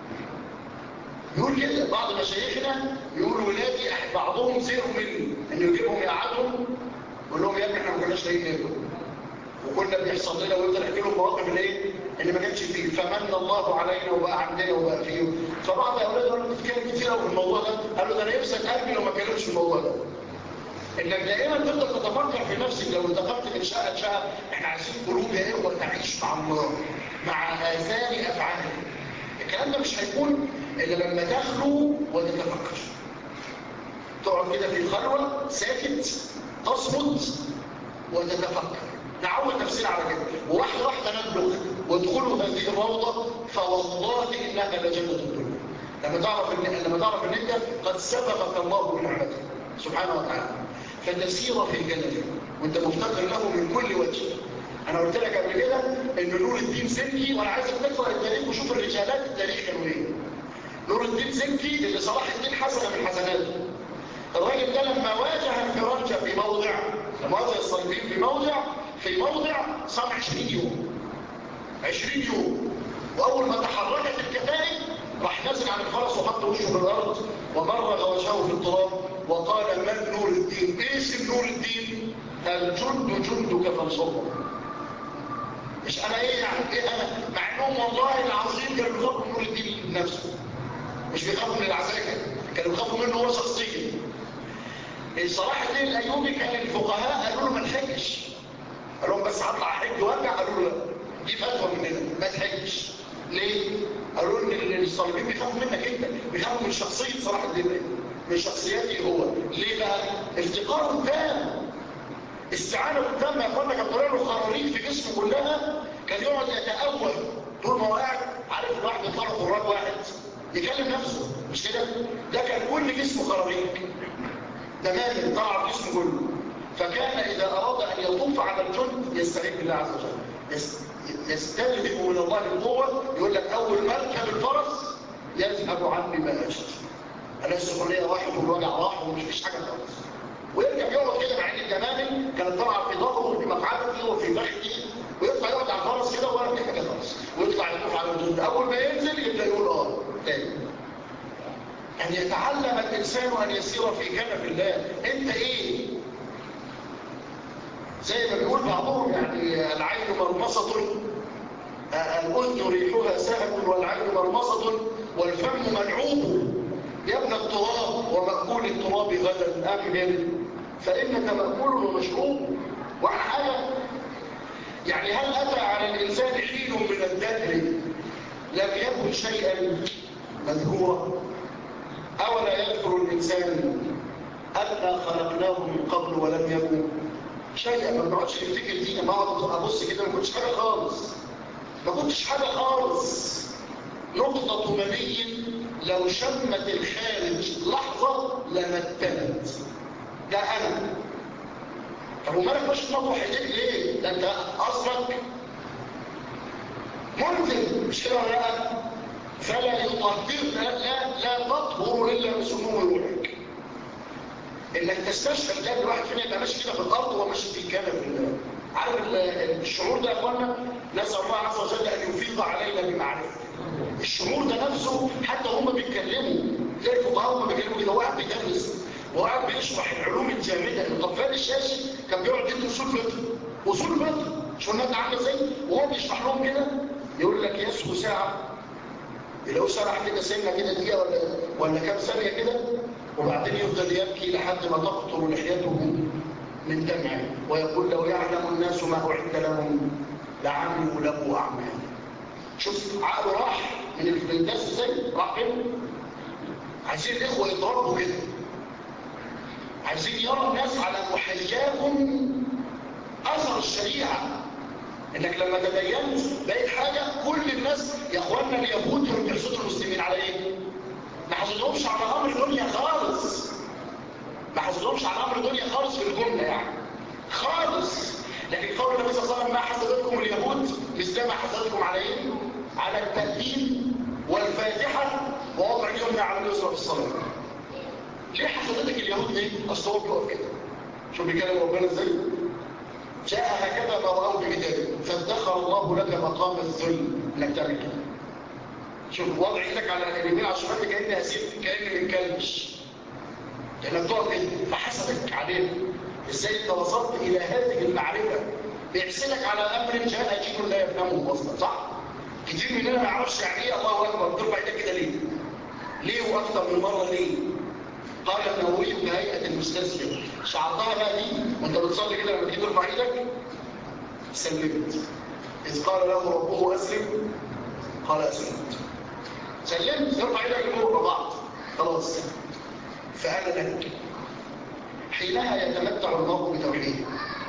يقول كده بعض مشايخنا يقول ولادي بعضهم زهقوا مني انه يجيبهم يقعدهم يقول لهم يا ابني احنا ما كناش لاقيين ناكل وكنا بيحصل لنا ويفضل يحكي لهم مواقف الايه اللي ما كانش فيه فمن الله علينا وبقى عندنا وبقى فيه فبعض الاولاد قالوا بتتكلم كتير قوي في الموضوع ده قالوا ده انا يمسك قلبي لو ما اتكلمش في الموضوع ده انك دائما تفضل تتفكر في نفسك لو انتقلت من شقه لشقه احنا عايزين قلوب يا اخوه تعيش مع الله مع اثار افعالها الكلام ده مش هيكون الا لما تخلو وتتفكر تقعد كده في خلوه ساكت تصمت وتتفكر نعود نفسنا على كده وواحده واحده نبلغ وادخلوا هذه الروضه فوالله انها لجنه الدنيا لما تعرف ان لما تعرف ان انت قد سبقك الله بنعمته سبحانه وتعالى فتسير في جنته وانت مفتقر له من كل وجه انا قلت لك قبل كده ان نور الدين زنكي وانا عايزك تقرا التاريخ وشوف الرجالات التاريخ كانوا ايه نور الدين زنكي اللي صلاح الدين حسنه من حسناته الراجل ده لما واجه الفرنجة في موضع لما واجه الصليبيين في موضع في موضع صام 20 يوم 20 يوم واول ما تحركت الكتائب راح نزل عن الفرس وحط وشه في الارض ومرغ وجهه في التراب وقال من نور الدين ايش النور الدين الجند جندك فانصره مش انا ايه يعني ايه انا مع انهم والله العظيم كانوا بيخافوا من نور الدين نفسه مش بيخافوا من العساكر كانوا بيخافوا منه هو شخصيا صلاح الدين الايوبي كان الفقهاء قالوا له ما تحجش قالوا لهم بس هطلع حج وارجع قالوا له لا دي فتوى مننا ما تحجش ليه قالوا ان الصليبيين بيخافوا منك انت بيخافوا من شخصيه صلاح الدين من شخصيته هو ليه بقى افتقاره تام استعانه بالدم يا اخوانا كان طالع له خراريج في جسمه كلها كان يقعد يتأول طول ما هو قاعد عارف الواحد يطلع له خراج واحد يكلم نفسه مش كده ده كان كل جسمه خراريج تماما طلع جسمه كله فكان اذا اراد ان يطوف على الجند يستعين بالله عز وجل يستلهم من الله القوه يقول لك اول ما اركب الفرس يذهب عني ما اجد انا السخونيه راحت والوجع راح ومفيش حاجه خالص ويرجع يقعد كده مع ان الجمال كانت طالعه في ظهره وفي مقعدته وفي فخذه ويطلع يقعد على الفرس كده ولا في حاجه خالص ويطلع يطوف على الجند اول ما ينزل يبدا يقول اه تاني أن يتعلم الإنسان أن يسير في كنف الله أنت إيه زي ما بيقول بعضهم يعني العين مرمصة الأذن ريحها سهل والعين مرمصة والفم منعوب يا ابن التراب ومأكول التراب غدا أمهل فإنك مأكول ومشروب وعن حاجة يعني هل أتى على الإنسان حين من الدهر لم يكن شيئا مذكورا أولا يذكر الإنسان أنا خلقناه من قبل ولم يكن شيئا ما بنقعدش نفتكر دي ما اقعد ابص كده ما كنتش حاجه خالص ما كنتش حاجه خالص نقطه مني لو شمت الخارج لحظه لمتنت ده انا طب ومالك مش تنطح ايديك ليه ده انت اصلك منزل مش كده ولا لا فلا يطهر لا لا, لا تطهر الا بسمو روحك انك تستشعر ده الواحد فينا يبقى ماشي كده في الارض وهو ماشي في كنف الله عارف الشعور ده يا اخوانا نسال الله عز وجل ان يفيض علينا بمعرفته الشعور ده نفسه حتى هم بيتكلموا زي الفقهاء هم بيتكلموا كده واحد بيدرس وقاعد بيشرح العلوم الجامده الطفال الشاشي كان بيقعد يدي اصول فقه اصول فقه شو الناس عامله ازاي وهو بيشرح لهم كده يقول لك يسهو ساعه لو سرح كده سنه كده دقيقه ولا ولا كام ثانيه كده وبعدين يفضل يبكي لحد ما تقطر لحيته من دمعه ويقول لو يعلم الناس ما أعد لهم لعملوا له أعمال شوف عقله راح من الدرس ازاي راح فين عايزين الاخوه يتربوا كده عايزين يرى الناس على محياهم اثر الشريعه انك لما تدينت بقيت حاجه كل الناس يا اخواننا اليهود كانوا بيحسدوا المسلمين على ايه ما حسدهمش على امر دنيا خالص ما حسدهمش على امر دنيا خالص في الجمله يعني خالص لكن قول النبي صلى الله عليه وسلم ما حسدتكم اليهود مثل ما حسدتكم على ايه على التأدين والفاتحة ووضع اليمنى على اليسرى في الصلاة ليه حسدتك اليهود ليه؟ أصل هو بيقف كده شوف بيكلم ربنا ازاي جاء هكذا ما رأوا بكتابه فادخر الله لك مقام الذل انك تعمل كده شوف وضع ايدك على اليمين على الشمال كأني هسيب كأني متكلمش لانك تقف كده فحسدك عليه ازاي انت وصلت الى هذه المعرفة بيحسدك على امر جاء جيل لا يفهمه اصلا صح؟ كتير مننا ما يعرفش يعني ايه الله اكبر ترفع ايدك كده ليه ليه واكثر من مره ليه قال النووي كهيئه المستسلم شعرتها بقى دي وانت بتصلي كده لما تيجي ترفع ايدك سلمت اذ قال له ربه اسلم قال اسلمت سلمت ترفع ايدك لفوق بعض خلاص فانا لك حينها يتمتع المرء بتوحيده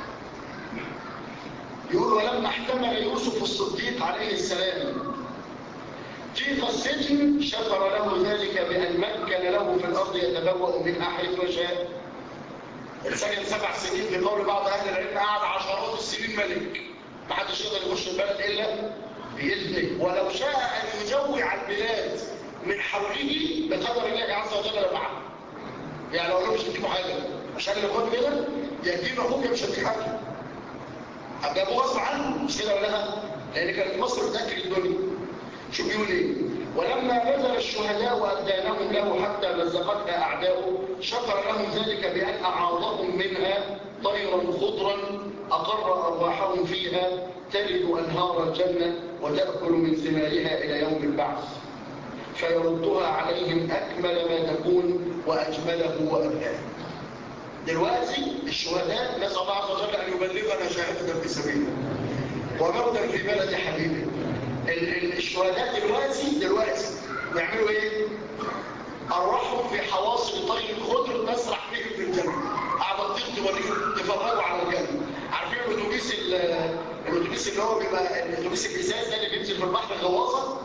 يقول ولما احتمل يوسف الصديق عليه السلام ضيق السجن شكر له ذلك بأن مكن له في الأرض يتبوأ منها حيث شاء السجن سبع سنين بقول بعض أهل العلم قعد عشرات السنين ملك ما حدش يقدر يخش البلد إلا بإذنه ولو شاء أن يجوع البلاد من حوله بقدر الله عز وجل لمعه يعني لو مش هتجيبوا حاجة عشان اللي قلت كده يجيب أخوك مش هتجيب حاجة أبقى غصب عنه مش كده ولا لا لأن كانت مصر بتأكل الدنيا شو بيقول ايه ولما بذل الشهداء وأبدانهم له حتى مزقتها أعداؤه شكر لهم ذلك بأن أعاضهم منها طيرا خضرا أقر أرواحهم فيها تلد أنهار الجنة وتأكل من ثمارها إلى يوم البعث فيردها عليهم أكمل ما تكون وأجمله وأبهاه دلوقتي الشهداء نسأل الله عز وجل أن يبلغنا شهادة في سبيله وموتا في بلد حبيبه الشهداء دلوقتي دلوقتي بيعملوا ايه ارواحهم في حواصل طير خضر تسرح بهم في الجنه قاعده تطير توريهم تفرجوا على الجنه عارفين الاتوبيس الاتوبيس اللي هو بيبقى الاتوبيس الازاز ده اللي بينزل في البحر غواصه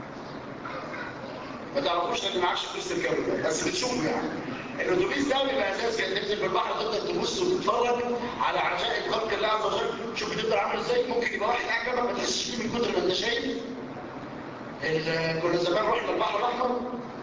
ما تعرفوش لان معكش فلوس تركبه بس بتشوفه يعني الاتوبيس ده بيبقى اساس كده تنزل في البحر تقدر تبص وتتفرج على عجائب خلق الله عز وجل شوف بتقدر عامل ازاي ممكن يبقى واحد قاعد جنبك ما تحسش فيه من كتر ما انت شايف كنا زمان رحنا البحر الاحمر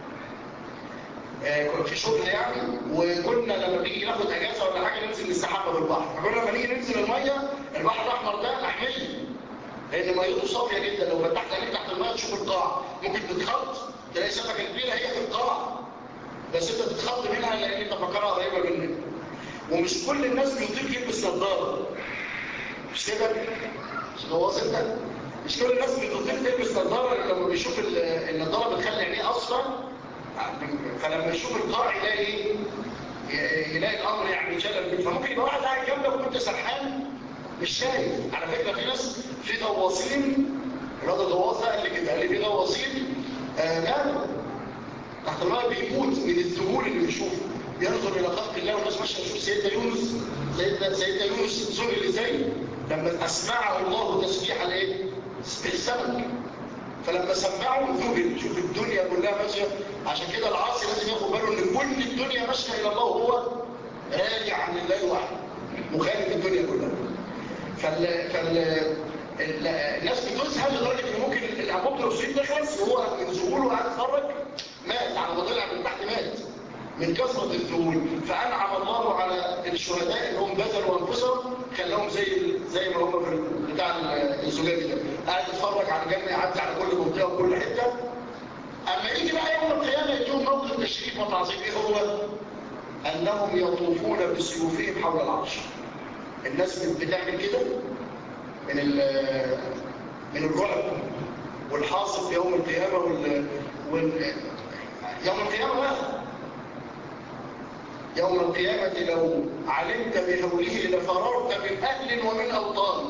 كنا في شغل يعني وكنا لما بنيجي ناخد اجازه ولا حاجه ننزل نستحمى بالبحر فكنا لما نيجي ننزل الميه البحر الاحمر ده محميه لان ميته صافيه جدا لو فتحت عينيك تحت الميه تشوف القاع ممكن تتخط تلاقي سمكه كبيره هي في القاع بس انت تتخض منها لان انت فكرها قريبه منك ومش كل الناس بيطيق يلبس نظاره مش كده مش هو انت مش كل الناس بتطيق تلبس نظاره لما بيشوف النظاره بتخلي عينيه اصفر فلما يشوف القاع يلاقي ايه يلاقي الامر يعني شلل فممكن يبقى واحد قاعد جنبك وانت سرحان مش شايف على فكره في ناس في غواصين الراجل غواص قال لي كده قال لي في غواصين آه ماتوا تحت الماء بيموت من الذهول اللي بيشوفه ينظر الى خلق الله والناس ماشيه تشوف سيدنا يونس سيدنا سيدنا يونس ذهل ازاي لما اسمعه الله تسبيح الايه السمك فلما سمعه ذهل شوف الدنيا كلها ماشيه عشان كده العاصي لازم ياخد باله ان كل الدنيا ماشيه الى الله وهو راجع عن الله وحده مخالف الدنيا كلها فال فال الناس بتذهل لدرجه ان ممكن الهبوط الرصيد تخلص وهو من ذهوله قاعد يتفرج مات على ما طلع من تحت مات من كثرة الذهول فأنعم الله على الشهداء انهم بذلوا أنفسهم خلاهم زي زي ما هم في بتاع الزجاج ده قاعد يتفرج على الجنة يعدي على كل منطقة وكل حتة أما يجي بقى يوم القيامة يديهم موقف تشريف وتعظيم إيه هو؟ أنهم يطوفون بسيوفهم حول العرش الناس بتعمل كده من من الرعب والحاصل في يوم القيامة وال... وال... يوم القيامة بقى يوم القيامة لو علمت بهوله لفررت من أهل ومن أوطان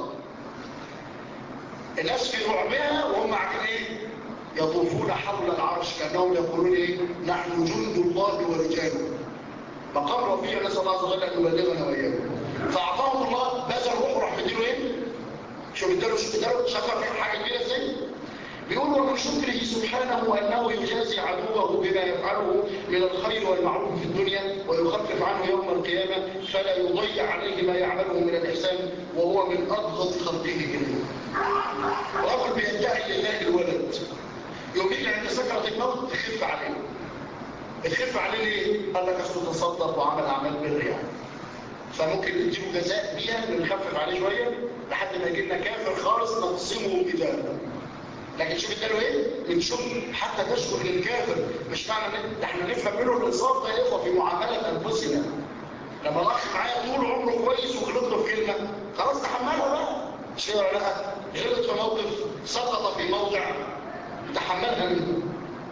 الناس في رعبها وهم قاعدين ايه يطوفون حول العرش كأنهم يقولون ايه نحن جند الله ورجاله مقام رفيع نسأل الله عز وجل أن يبلغنا وإياكم فأعطاهم الله بذل روح راح مديله ايه شوف اداله شوف اداله شكر حاجة كبيرة ازاي بيقول ومن شكره سبحانه أنه يجازي عدوه بما يفعله من الخير والمعروف في الدنيا ويخفف عنه يوم القيامة فلا يضيع عليه ما يعمله من الإحسان وهو من أبغض خلقه إليه رجل بيدعي لله الولد يوم يجي عند سكرة الموت تخف عليه بتخف عليه ليه؟ قال لك أصله تصدق وعمل أعمال بر يعني فممكن نديله جزاء بيها نخفف عليه شوية لحد ما يجي لنا كافر خالص نقسمه كتابا لكن شوف اداله ايه من شكر حتى تشكر للكافر مش معنى ان احنا نفهم منه الانصاف ده يا اخوه في معامله انفسنا لما الاخ معايا طول عمره كويس وغلط له في كلمه خلاص تحملها بقى مش كده ولا لا غلط في موقف سقط في موضع تحملها منه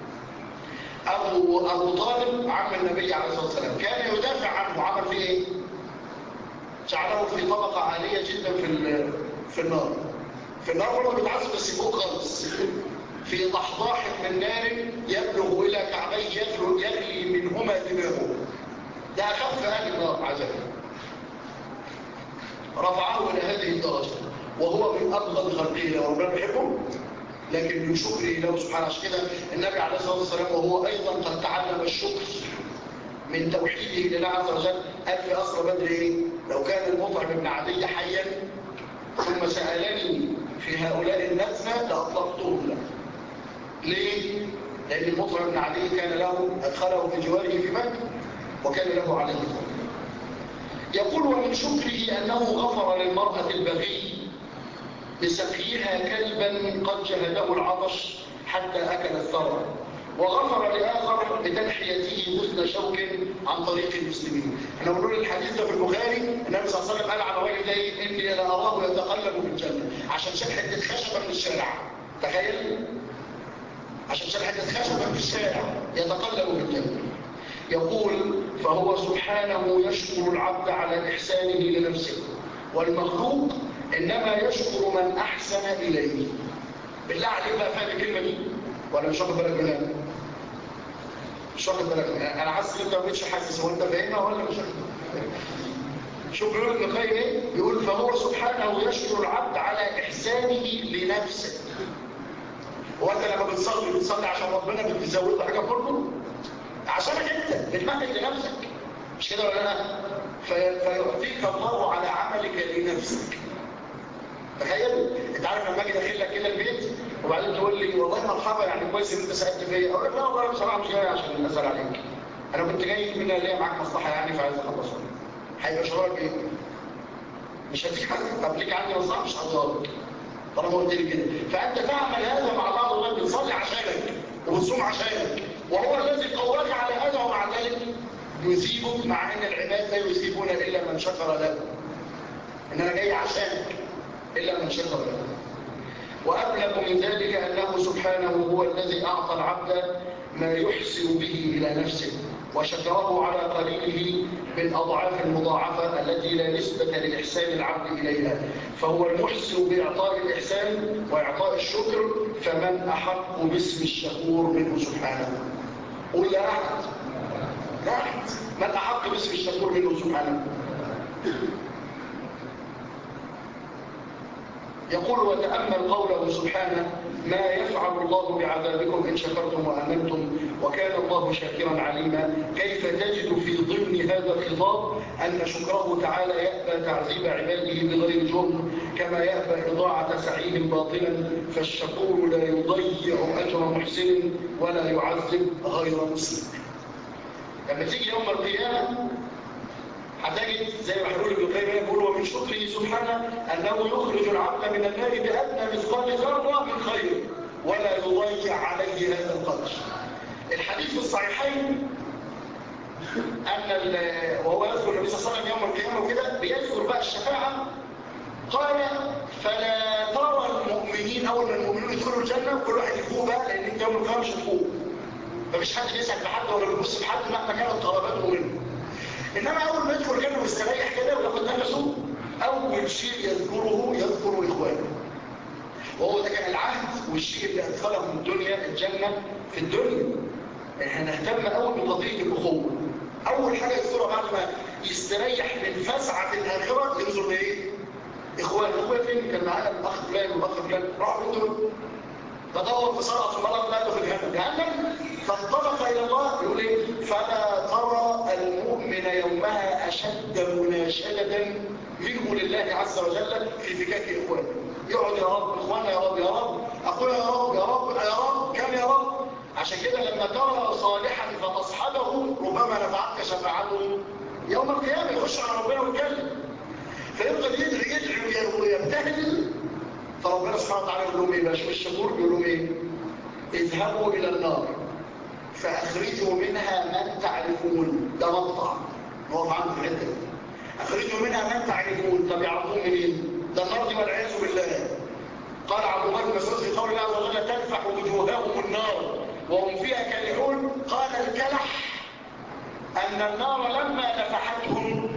ابو ابو طالب عم النبي عليه الصلاه والسلام كان يدافع عنه عمل فيه ايه جعله في طبقه عاليه جدا في في النار في النار برضه بيتعذب بس فوق خالص في ضحضاح من نار يبلغ الى كعبيه يغلي منهما دماغه ده اخف اهل النار عذاب رفعه الى هذه الدرجه وهو من ابغض خلقه لو ربنا بيحبه لكن من شكره له سبحانه عشان كده النبي عليه الصلاه والسلام وهو ايضا قد تعلم الشكر من توحيده لله عز وجل قال في اسرى بدر ايه لو كان المطعم بن عدي حيا ثم سالني في هؤلاء النتنة لأطلقتهم له ليه؟ لأن المطعم بن عدي كان له أدخله في جواره في مكة وكان له عليه فضل يقول ومن شكره أنه غفر للمرأة البغي بسقيها كلبا قد جهده العطش حتى أكل الثرى وغفر لآخر بتنحيته غصن شوك عن طريق المسلمين احنا بنقول الحديث ده في البخاري النبي صلى الله عليه وسلم قال على الراجل ده ايه اني لا اراه يتقلب في الجنه عشان شال حته خشبه من الشارع تخيل عشان شال حته خشبه في الشارع يتقلب في الجنه يقول فهو سبحانه يشكر العبد على احسانه لنفسه والمخلوق انما يشكر من احسن اليه بالله عليك بقى فاهم الكلمه دي ولا مش واخد بالك منها مش واخد بالك منها انا حاسس ان انت ما بقتش حاسس هو انت فاهمها ولا مش واخد شوف بيقول ابن القيم ايه يقول فهو سبحانه يشكر العبد على احسانه لنفسه هو انت لما بتصلي بتصلي عشان ربنا بتزود له حاجه برضه عشانك انت بتمهد لنفسك مش كده ولا لا فيعطيك الله على عملك لنفسك تخيل انت عارف لما اجي داخل لك كده البيت وبعدين تقول لي والله مرحبا يعني كويس ان انت سالت فيا اقول لك لا والله بصراحه مش جاي عشان اسال عليك انا كنت جاي من ليا معاك مصلحه يعني فعايز اخلصها هيبقى شعورك ايه مش هديك حاجه طب ليك عندي مصلحه مش هضربك طالما قلت لي كده فانت تعمل هذا مع بعض الله بتصلي عشانك وبتصوم عشانك وهو الذي قواك على هذا ومع ذلك يثيبك مع ان العباد لا يثيبون الا من شكر له ان انا جاي عشانك إلا من شكر له وأبلغ من ذلك أنه سبحانه هو الذي أعطى العبد ما يحسن به إلى نفسه وشكره على قليله بالأضعاف المضاعفة التي لا نسبة لإحسان العبد إليها فهو المحسن بإعطاء الإحسان وإعطاء الشكر فمن أحق باسم الشكور منه سبحانه قل لا أحد لا أحد من أحق باسم الشكور منه سبحانه يقول وتأمل قوله سبحانه ما يفعل الله بعذابكم إن شكرتم وأمنتم وكان الله شاكرا عليما كيف تجد في ضمن هذا الخطاب أن شكره تعالى يأبى تعذيب عباده بغير جرم كما يأبى إضاعة سعيهم باطلا فالشكور لا يضيع أجر محسن ولا يعذب غير مسلم لما تيجي يوم القيامة هتجد زي ما هنقول ابن القيم يقول ومن شكره سبحانه انه يخرج العبد من النار بادنى مثقال ذره من خير ولا يضيع عليه هذا القدر الحديث في الصحيحين ان وهو يذكر النبي صلى الله عليه وسلم يوم القيامه وكده بيذكر بقى الشفاعه قال فلا ترى المؤمنين اول ما المؤمنون يدخلوا الجنه كل واحد يفوق بقى لان انت يوم القيامه مش هتفوق فمش حد يسال لحد ولا يبص لحد مهما كانت قرابته منه انما اول ما يدخل الجنه ويستريح كده وياخد نفسه اول شيء يذكره يذكر اخوانه وهو ده كان العهد والشيء اللي ادخله من الدنيا الجنه في الدنيا احنا نهتم اول بقضيه الاخوه اول حاجه يذكرها بعد ما يستريح من فزعه الاخره ينظر لايه اخوان اخويا فين كان معانا الاخ فلان والاخ فلان راحوا دول تدور في صلاه المرض لا في جهنم جهنم فانطلق الى الله يقول ايه فلا ترى المؤمن يومها اشد مناشده منه لله عز وجل في فكاك اخوانه يقعد يا رب اخوانا يا رب يا رب اخويا يا رب يا رب يا رب كم يا رب عشان كده لما ترى صالحا فتصحبه ربما نفعتك شفاعته يوم القيامه يخش على ربنا ويتكلم فيفضل يدعي يدعي ويبتهل فربنا سبحانه وتعالى يقول لهم ايه بقى شوف الشكور بيقول لهم ايه اذهبوا الى النار فاخرجوا منها من تعرفون ده مقطع نقف عنه في الحته دي اخرجوا منها من تعرفون طب يعرفون منين ده النار دي والعياذ بالله قال عبد الله بن مسعود في قول الله عز وجل تلفح وجوههم النار وهم فيها كالحون قال الكلح ان النار لما نفحتهم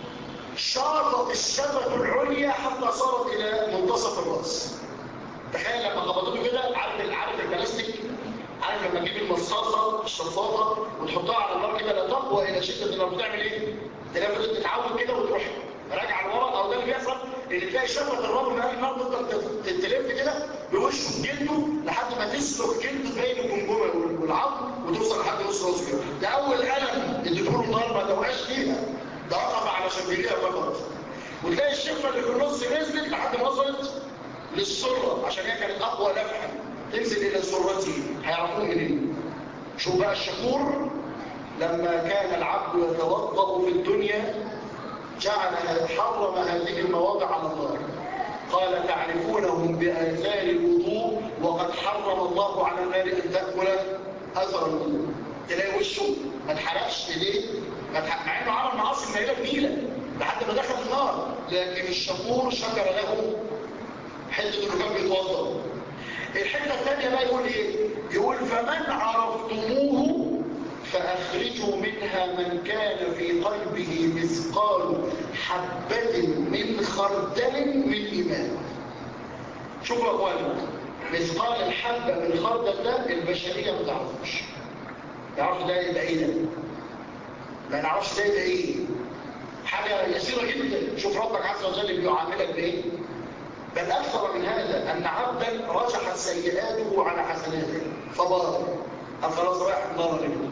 شاطت الشبكة العليا حتى صارت إلى منتصف الرأس تخيل لما خبطته كده عارف عارف البلاستيك عارف لما تجيب المصاصة الشفاطة وتحطها على النار كده لا تقوى إلى شدة النار بتعمل إيه؟ تلاقي فضلت تتعود كده وتروح راجع لورا أو ده اللي بيحصل اللي تلاقي شفة الرجل من النار تفضل تلف كده بوشه جلده لحد ما تسلق جلده بين الجمجمة والعظم وتوصل لحد نص راسه كده ده أول ألم اديته له النار ما دوقاش فيها ده وقف على شبيلية فقط وتلاقي الشفة اللي في النص نزلت لحد ما وصلت للسرة عشان هي كانت أقوى لفحة تنزل إلى سرته هيعرفوه منين شوف بقى الشكور لما كان العبد يتوضأ في الدنيا جعل حرم هذه المواضع على النار قال تعرفونهم بآثار الوضوء وقد حرم الله على النار أن تأكل أثر الوضوء تلاقي وشه ما اتحرقش ليه مع انه عمل معاصي منيله بنيله لحد ما دخل النار لكن الشكور شكر له حته انه كان بيتوضا الحته الثانيه بقى يقول ايه يقول فمن عرفتموه فاخرجوا منها من كان في قلبه مثقال حبه من خردل من ايمان شوفوا يا اخوانا مثقال الحبه من الخردل ده البشريه ما تعرفوش يعرفوا ده يبقى ايه ده ما نعرفش ده يبقى ايه حاجة يسيرة جدا شوف ربك عز وجل بيعاملك بايه بل أكثر من هذا أن عبدا رجحت سيئاته على حسناته فبار خلاص رايح النار رجله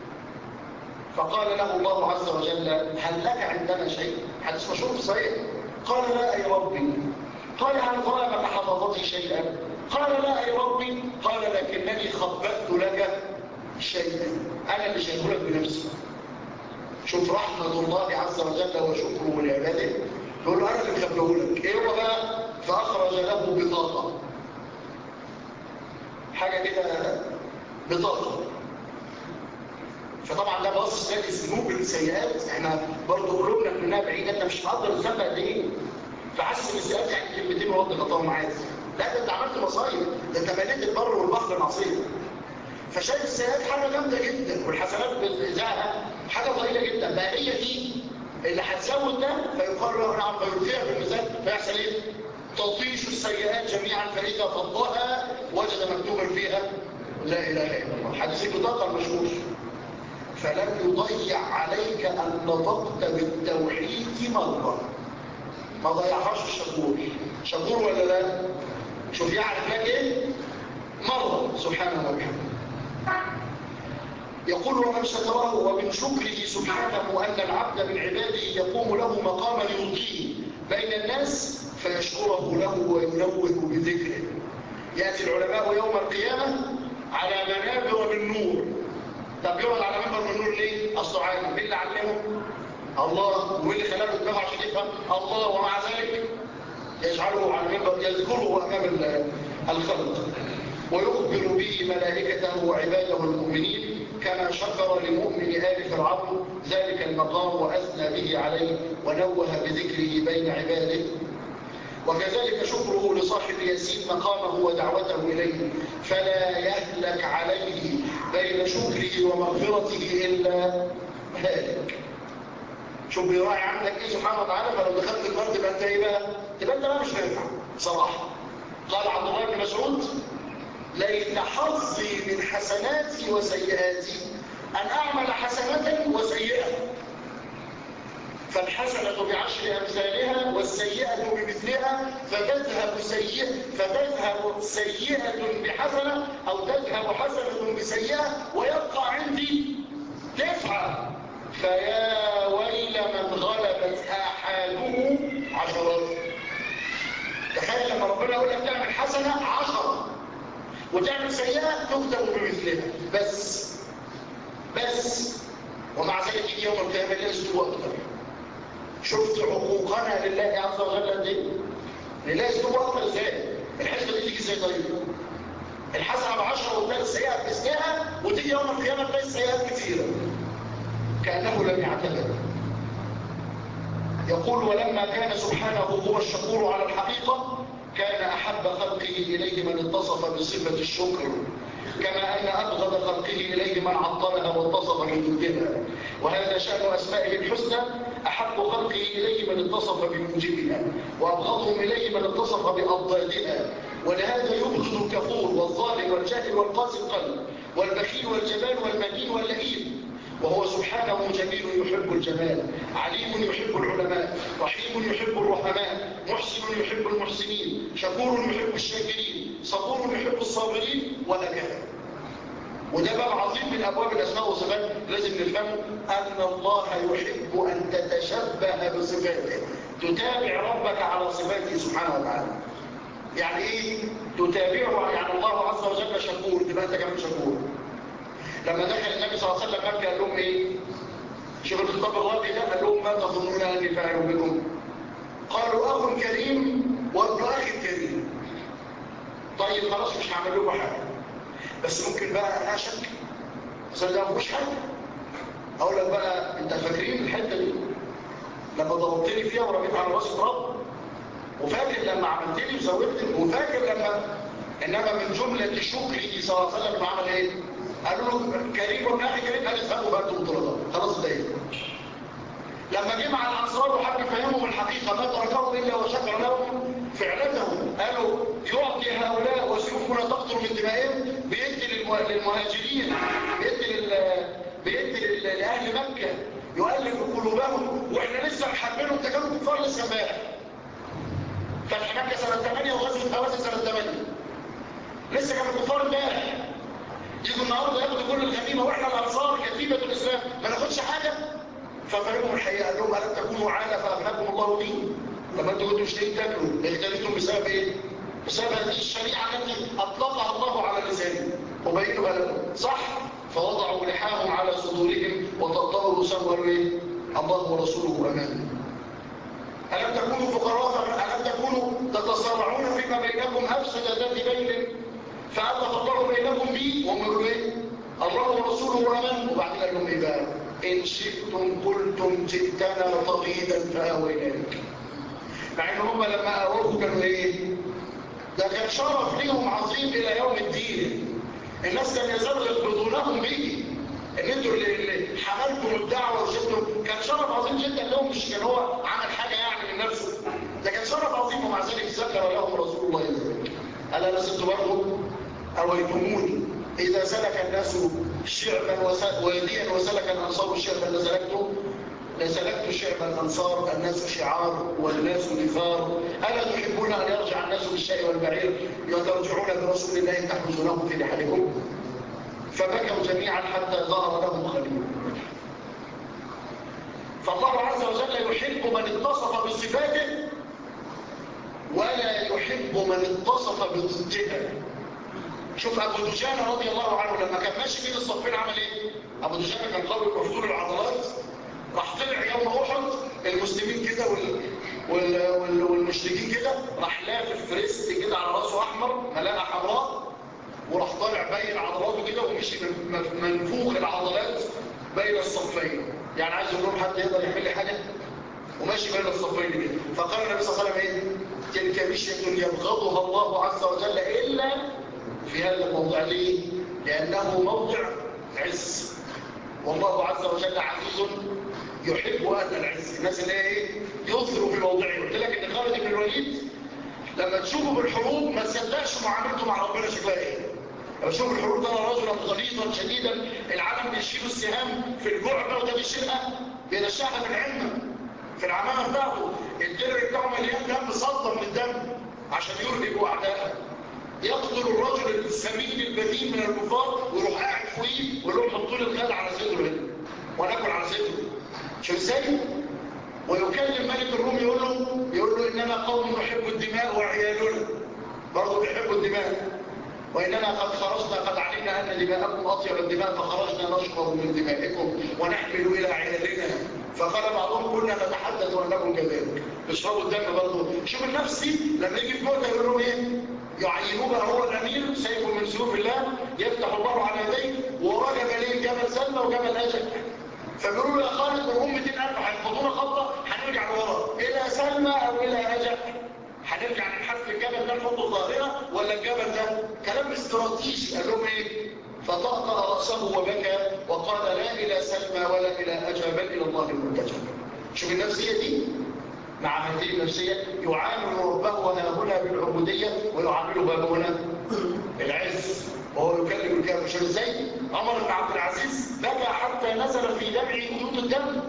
فقال له الله عز وجل هل لك عندنا شيء حديث مشهور في صحيح قال لا أي ربي قال هل ظلمك حفظتي شيئا قال لا أي ربي قال لكنني خبأت لك شيئا أنا اللي شايفه لك بنفسي شوف رحمة الله عز وجل وشكره لعباده يقول له أنا اللي مخبيه لك إيه هو بقى فأخرج له بطاقة حاجة كده بطاقة فطبعا ده باصص لك الذنوب السيئات احنا برضه قلوبنا منها بعيد انت مش مقدر الذنب قد ايه فحاسس ان السيئات يعني كلمتين ورد غطاهم عادي لا ده انت عملت مصايب ده انت مليت البر والبحر معصيه فشايف السيئات حاجة جامدة جدا والحسنات بإذاعها حاجة ضئيلة جدا بقى هي دي اللي هتزود ده فيقال له نعم فيرفيع في الميزان فيحصل ايه؟ تطيش السيئات جميعا فإذا فضها وجد مكتوبا فيها لا إله إلا الله حديث البطاقة المشهور فلم يضيع عليك أن نطقت بالتوحيد مرة ما ضيعهاش الشكور شكور ولا لا؟ شوف يعرف لك ايه؟ مرة سبحانه وبحمده يقول ومن شكره ومن شكره سبحانه أن العبد من عباده يقوم له مقاما يرضيه بين الناس فيشكره له وينوه بذكره يأتي العلماء يوم القيامة على منابر من نور طب يقعد على منبر من نور ليه؟ أصله عالم مين اللي علمه؟ الله ومين اللي خلاله دماغه عشان يفهم؟ الله ومع ذلك يجعله على المنبر يذكره أمام الخلق ويخبر به ملائكته وعباده المؤمنين كما شكر لمؤمن آل فرعون ذلك المقام وأثنى به عليه ونوه بذكره بين عباده وكذلك شكره لصاحب ياسين مقامه ودعوته إليه فلا يهلك عليه بين شكره ومغفرته إلا هالك شوف بيراعي عندك ايه سبحانه وتعالى فلو دخلت النار تبقى انت ايه بقى تبقى انت بقى مش نافع صراحه قال عبد الله بن مسعود ليت حظي من حسناتي وسيئاتي ان اعمل حسنه وسيئه فالحسنة بعشر أمثالها والسيئة بمثلها فتذهب سيئة فتذهب سيئة بحسنة أو تذهب حسنة بسيئة ويبقى عندي تسعة فيا ويل من غلبت آحاده عشرات تخيل لما ربنا يقول لك تعمل حسنة عشرة وتعمل سيئة تكتب بمثلها بس بس ومع ذلك يجي يوم القيامة لا يسلوه أكثر شفت حقوقنا لله عز وجل قد ايه لله اسلوبه اكتر ازاي الحسبه دي تيجي ازاي طيب الحسنه ب 10 وتلاقي السيئه بتسقيها وتيجي يوم القيامه تلاقي السيئات كثيره كانه لم يعتبر يقول ولما كان سبحانه هو الشكور على الحقيقه كان احب خلقه اليه من اتصف بصفه الشكر كما أن أبغض خلقه إليه من عطلها واتصف بضدها وهذا شأن أسمائه الحسنى أحب خلقه إليه من اتصف بموجبها وأبغضهم إليه من اتصف بأضدادها ولهذا يبغض الكفور والظالم والجاهل والقاسي القلب والبخيل والجبان والمهين واللئيم وهو سبحانه جميل يحب الجمال عليم يحب العلماء رحيم يحب الرحماء محسن يحب المحسنين شكور يحب الشاكرين صبور يحب الصابرين وهكذا وده باب عظيم من ابواب الاسماء والصفات لازم نفهمه ان الله يحب ان تتشبه بصفاته تتابع ربك على صفاته سبحانه وتعالى يعني ايه تتابعه يعني الله عز وجل شكور تبقى انت كمان شكور لما دخل النبي صلى الله عليه وسلم مكه قال لهم ايه شوف الخطاب الراقي ده قال لهم ما تظنون اني فاعل بكم قالوا اخ كريم وابن اخ كريم طيب خلاص مش هعمل لكم حاجه بس ممكن بقى انا اشك بس ده ما فيهوش حاجه اقول لك بقى انت فاكرين الحته دي لما ضربتني فيها ورميت على راسي تراب وفاكر لما عملت لي وزودت وفاكر لما انما من جمله شكره صلى الله عليه وسلم عمل ايه قالوا له كريم وابن اخي كريم قال اذهبوا بقى انتم طلباء خلاص ده لما جه مع الانصار وحب يفهمهم الحقيقه ما تركهم الا وشكر لهم فعلتهم قالوا يعطي هؤلاء وسيوفنا تقطر من دمائهم بيدي للمهاجرين بيدي لل... بيدي لل... لاهل مكه يؤلف قلوبهم واحنا لسه محبينهم ده كانوا كفار لسه امبارح فتح مكه سنه 8 وغزوه حوازن سنه 8 لسه كانوا كفار امبارح يجوا النهارده ياخدوا كل الغنيمه واحنا الانصار كتيبه الاسلام ما ناخدش حاجه ففهمهم الحقيقه قال لهم الم تكونوا عاله فاغناكم الله به لما انتوا كنتوا مش لاقيين تاكلوا اختلفتم بسبب ايه؟ بسبب هذه الشريعه التي اطلقها الله على لسانهم وبينها لكم صح؟ فوضعوا لحاهم على صدورهم وتطأوا رؤوسهم وقالوا ايه؟ الله ورسوله امان ألم تكونوا فقراء ألم تكونوا تتصارعون فيما بينكم أفسد ذات بين فألف الله بينكم بي وهم يقولوا ايه الله ورسوله أمان وبعدين قال لهم ايه بقى إن شئتم قلتم جئتنا طغيدا فآويناك مع ان هم لما أوروه كانوا ايه ده كان شرف ليهم عظيم إلى يوم الدين الناس كان يزال يقبضونهم به ان انتوا اللي, اللي حملتم الدعوة وشفتم كان شرف عظيم جدا لهم مش كان هو عمل حاجة يعني من نفسه ده كان شرف عظيم ومع ذلك ذكر لهم رسول الله ذلك ألا لست برضه أويتموني إذا سلك الناس شعبا واديا وسلك الأنصار شعبا لسلكته لسلكت شعب الأنصار الناس شعار والناس نفار ألا تحبون أن يرجع الناس بالشيء والبعير وترجعون برسول الله تحرزونه في رحلكم فبكوا جميعا حتى ظهر لهم خليل فالله عز وجل يحب من اتصف بصفاته ولا يحب من اتصف بضدها شوف ابو دجانه رضي الله عنه لما كان ماشي بين الصفين عمل ايه ابو دجانه كان قوي بحضور العضلات راح طلع يوم احد المسلمين كده وال... وال... وال... والمشركين كده راح لافف فريست كده على راسه احمر ملاءه حمراء وراح طالع بين عضلاته كده ومشي من... منفوخ العضلات بين الصفين يعني عايز يقول لهم حد يقدر يعمل لي حاجه وماشي بين الصفين كده فقال النبي صلى الله عليه وسلم ايه تلك مشيه يبغضها الله عز وجل الا في هذا الموضع ليه لانه موضع عز والله عز وجل عزيز يحب أهل العز العز الناس اللي هي ايه يظهروا في موضعه قلت لك ان خالد بن الوليد لما تشوفه بالحروب ما تصدقش معاملته مع ربنا شكلها ايه لما تشوف الحروب ده رجلا غليظا شديدا العالم بيشيلوا السهام في الجعبه وده بيشيلها بينشعها من علمه في العمامه بتاعته الدرع بتاعه مليان دم صدم للدم عشان يرهبوا اعدائه يقتل الرجل السمين البديل من الكفار ويروح قاعد فوقيه ويقول لهم حطوا لي الغد على صدره هنا وناكل على صدره شو ازاي ويكلم ملك الروم يقول له يقول له اننا قوم نحب الدماء وعيالنا برضه بيحبوا الدماء واننا قد خرجنا قد علمنا ان دماءكم اطيب الدماء فخرجنا نشرب من دمائكم ونحمل الى عيالنا فقال بعضهم كنا نتحدث انكم كذلك تشربوا الدم برضه شوف النفس دي لما يجي في موته يقول لهم ايه يعينوه بقى هو الامير سيف من سيوف الله يفتح الله على يديه ووراه جبلين جبل سلمى وجبل اجل فبيقولوا له يا خالد والام 200000 هيحفظونا خطه هنرجع لورا الى سلمى او الى اجل هنرجع نحف الجبل ده نحطه ظاهره ولا الجبل ده كلام استراتيجي قال لهم ايه فطأطأ رأسه وبكى وقال لا إلى سلمى ولا إلى أجل بل إلى الله المنتجى شوف النفسية دي مع هذه النفسية يعامل ربه ها هنا بالعبودية ويعامله ها هنا بالعز وهو يكلم الكافر شوف ازاي عمر بن عبد العزيز بكى حتى نزل في دمعه خيوط الدم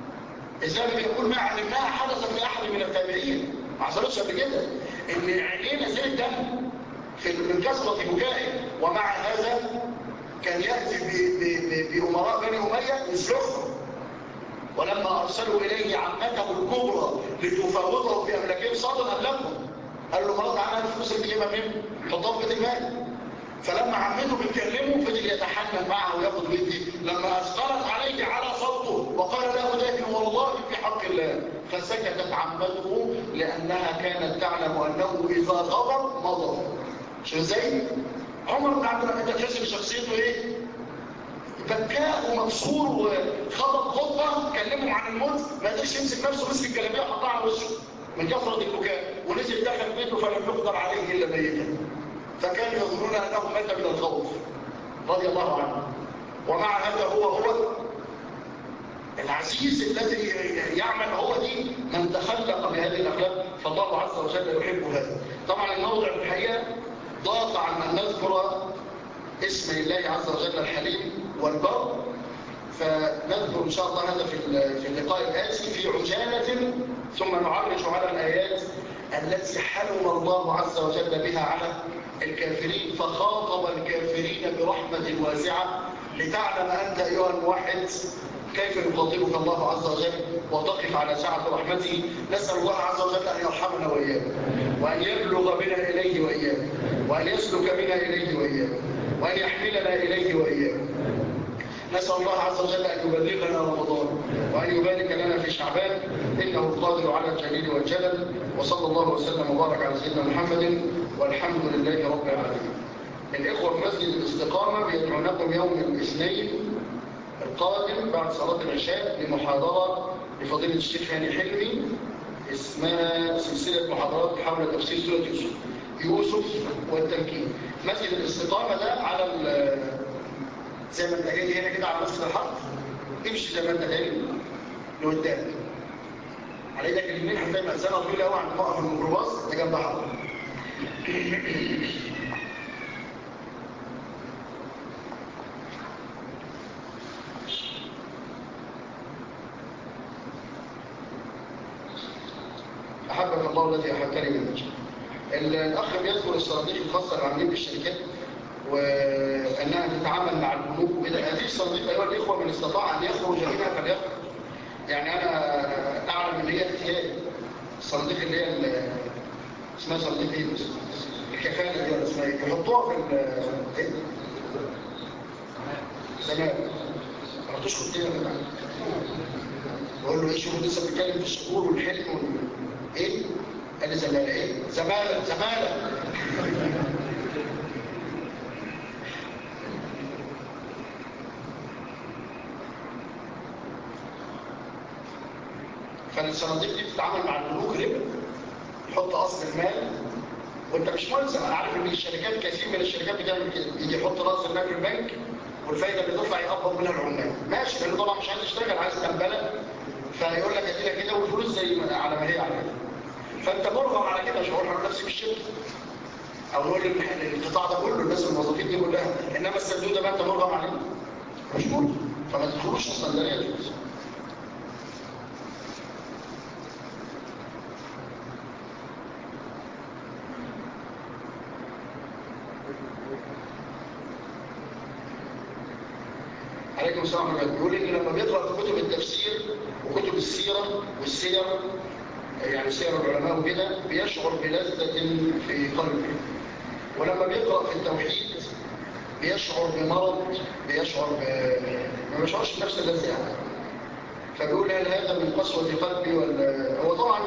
ازاي يقول ما علمناها حدث لأحد من التابعين ما حصلتش قبل كده ان عينيه نزلت دم في من كثرة بكائه ومع هذا كان يأتي بأمراء بني أمية يسلخهم ولما أرسلوا إليه عمته الكبرى لتفاوضه في أملاكهم صادم أبلغهم قال له مرض عنها الفلوس اللي تجيبها منه حطها في بيت المال فلما عمته بتكلمه فضل يتحنن معه وياخد بيتي لما أثقلت عليه على صوته وقال لا أدافع والله في حق الله فسكتت عمته لأنها كانت تعلم أنه إذا غضب مضى شو ازاي عمر بن عبد الرحمن انت تحس بشخصيته ايه بكاء ومكسور وخبط خطبه كلمهم عن الموت ما قدرش يمسك نفسه مسك الجلابيه وحطها على وشه من كثره البكاء ونزل دخل بيته فلم يقدر عليه الا ميتا فكانوا يظنون انه مات من الخوف رضي الله عنه ومع هذا هو هو العزيز الذي يعمل هو دي من تخلق بهذه الاخلاق فالله عز وجل يحب هذا طبعا الموضع في الحقيقه ضاق عن أن نذكر اسم الله عز وجل الحليم والبر فنذكر إن شاء الله هذا في في اللقاء الآتي في عجالة ثم نعرج على الآيات التي حلم الله عز وجل بها على الكافرين فخاطب الكافرين برحمة واسعة لتعلم أنت أيها الموحد كيف يخاطبك الله عز وجل وتقف على سعة رحمته نسأل الله عز وجل أن يرحمنا وإياك وأن يبلغ بنا إليه وإياك وأن يسلك بنا إليه وإياك وأن يحملنا إليه وإياك نسأل الله عز وجل أن يبلغنا رمضان وأن يبارك لنا في شعبان إنه القادر على الجليل والجلل وصلى الله وسلم وبارك على سيدنا محمد والحمد لله رب العالمين الإخوة في مسجد الاستقامة بيدعونكم يوم الاثنين القادم بعد صلاة العشاء لمحاضرة لفضيلة الشيخ هاني حلمي اسمها سلسلة محاضرات حول تفسير سورة يوسف يوسف والتمكين مسجد الاستقامة ده على زي ما انت جاي هنا كده على مسجد الحرب امشي زي ما انت جاي لقدام على ايدك اليمين هتلاقي مأذنة طويلة قوي عند موقف الميكروباص ده جنب حرب أحبك الله الذي أحبتني من وجهه الأخ بيذكر الصناديق الخاصة بالعاملين بالشركات وأنها تتعامل مع البنوك هذه الصناديق أيها الإخوة من استطاع أن يخرج منها فليخرج يعني أنا أعلم أن هي احتياج الصناديق اللي هي اسمها صناديق إيه الكفالة دي ولا اسمها إيه يحطوها في ال زمان ما تشكر كده من بقول له ايه شوف لسه بيتكلم في الشهور والحلم وال... ايه قال لي زمالة ايه زمالة زمالة فالصناديق دي بتتعامل مع البنوك ربا يحط اصل المال وانت مش ملزم انا عارف ان الشركات كثير من الشركات بتعمل كده يجي يحط راس المال في البنك والفايده اللي تدفع يقبض منها العمال ماشي لانه طبعا مش عايز يشتغل عايز تنبله فيقول لك ادي لك زي ما على ما هي على كده فانت مرغم على كده مش هقول على نفسي بالشرك او نقول ان القطاع ده كله الناس الموظفين دي كلها انما الصندوق ده بقى انت مرغم عليه مش مرغم فما تدخلوش اصلا لا يجوز عليكم السلام ورحمه الله بيقول ان لما بيقرا في كتب التفسير وكتب السيره والسير يعني سير العلماء وكده بيشعر بلذة في قلبه ولما بيقرأ في التوحيد بيشعر بمرض بيشعر ب... ما بيشعرش بنفس اللذة يعني فبيقول هل هذا من قسوة قلبي ولا هو طبعا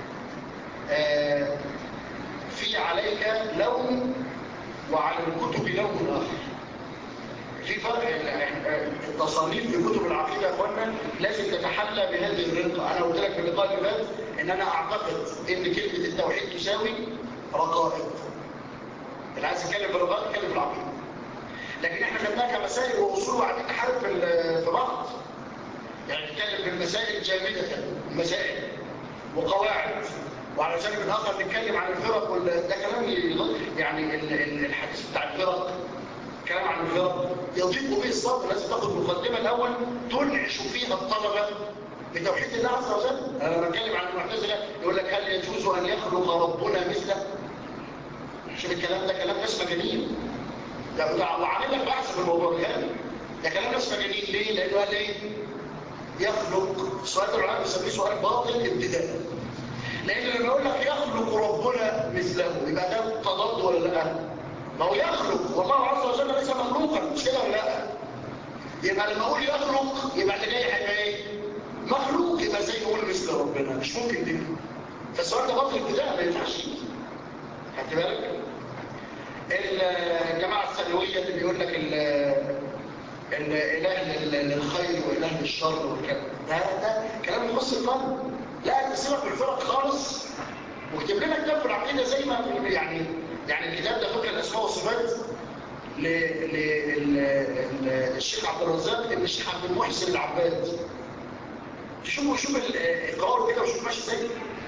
آه في عليك لون وعلى الكتب لون آخر في فرق التصانيف في كتب العقيدة يا اخوانا لازم تتحلى بهذه الرقة انا قلت لك في اللقاء اللي فات ان انا اعتقد ان كلمة التوحيد تساوي رقائق اللي عايز يتكلم في الرقائق يتكلم في العقيدة لكن احنا خدناها كمسائل واصول وقاعدين نحارب في بعض يعني نتكلم في المسائل الجامدة المسائل وقواعد وعلى جانب اخر نتكلم عن الفرق وال... ده كلام يعني الحديث بتاع الفرق كلام عن الفرق يضيق به الصبر لازم تاخد مقدمة الأول تنعش فيها الطلبة بتوحيد الله عز وجل أنا بتكلم عن المعتزلة يقول لك هل يجوز أن يخلق ربنا مثله شوف الكلام ده كلام ناس مجانين ده وعامل لك بحث في الموضوع ده ده كلام ناس مجانين ليه؟ لأنه قال ايه؟ يخلق سؤال العلماء بيسميه سؤال باطل ابتداء لأن لما يقول لك يخلق ربنا مثله يبقى ده تضاد ولا لا؟ ما هو يخلق والله عز وجل ليس مخلوقا مش كده ولا لا يبقى لما اقول يخلق يبقى اللي جاي هيبقى ايه مخلوق يبقى زي نقول مثل ربنا مش ممكن دي فالسؤال ده باطل ابتداء ما ينفعش خدت بالك الجماعه الثانويه اللي بيقول لك الاله للخير واله للشر والكلام ده ده كلام يخص القلب لا انت سيبك من الفرق خالص واكتب لنا كتاب في العقيده زي ما يعني يعني الكتاب ده فكر الاسماء والصفات للشيخ عبد الرزاق ابن الشيخ عبد المحسن العباد تشوفوا شوف القرار كده وشوف ماشي ازاي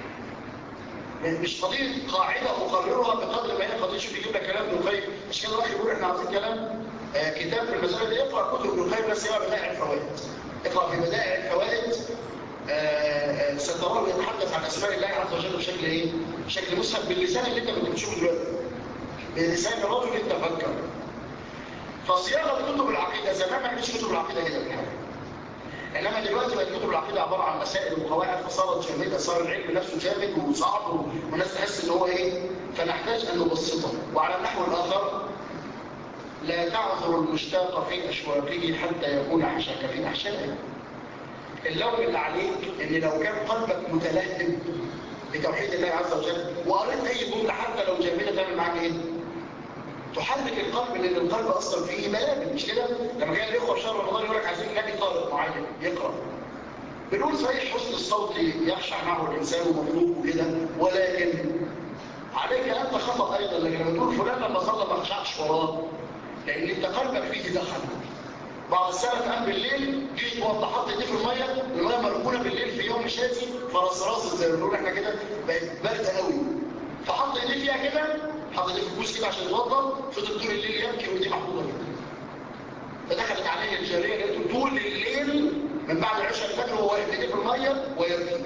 مش قضيه قاعده مقررها بقدر ما هي قضيه شوف يجيب لك كلام ابن القيم مش كده الاخ يقول احنا عايزين كلام آه كتاب في المساله دي اقرا كتب ابن القيم بس هي بدائع الفوائد اقرا في بدائع الفوائد آه ستراه يتحدث عن اسماء الله عز وجل بشكل ايه بشكل مسهل باللسان اللي انت كنت بتشوفه دلوقتي بلسان الرجل يتفكر فصياغه كتب العقيده زمان ما كانتش كتب العقيده كده بالحاجه انما دلوقتي بقت كتب العقيده عباره عن مسائل وقواعد فصارت جامده صار العلم نفسه جامد وصعب والناس تحس ان هو ايه فنحتاج ان نبسطه وعلى النحو الاخر لا تعذر المشتاق في اشواقه حتى يكون حشاك في احشائه اللوم اللي عليك ان لو كان قلبك متلهب بتوحيد الله عز وجل وقريت اي جمله حتى لو جامده تعمل معاك ايه تحرك القلب لان القلب اصلا فيه ملابل مش كده لما كان الاخوه في شهر رمضان يقول لك عايزين نلاقي طالب معين يقرا بنقول صحيح حسن الصوت يخشع معه الانسان ومطلوب وكده ولكن عليك ان تخطا ايضا لكن لما تقول فلان لما صلى ما خشعش وراه لان انت قلبك فيه دخل بعض السلف قام بالليل جه يتوضى حط ايديه في الميه الميه مركونه بالليل في يوم شاسي فرصراص زي ما بنقول احنا كده بقت بارده قوي فحط ايديه فيها كده حط ايديه في الكوز كده عشان يتوضى فضل طول الليل يبكي وايديه محطوطه كده فدخلت عليه الجاريه لقيته طول الليل من بعد العشاء الفجر وهو واقف ايديه في الميه ويبكي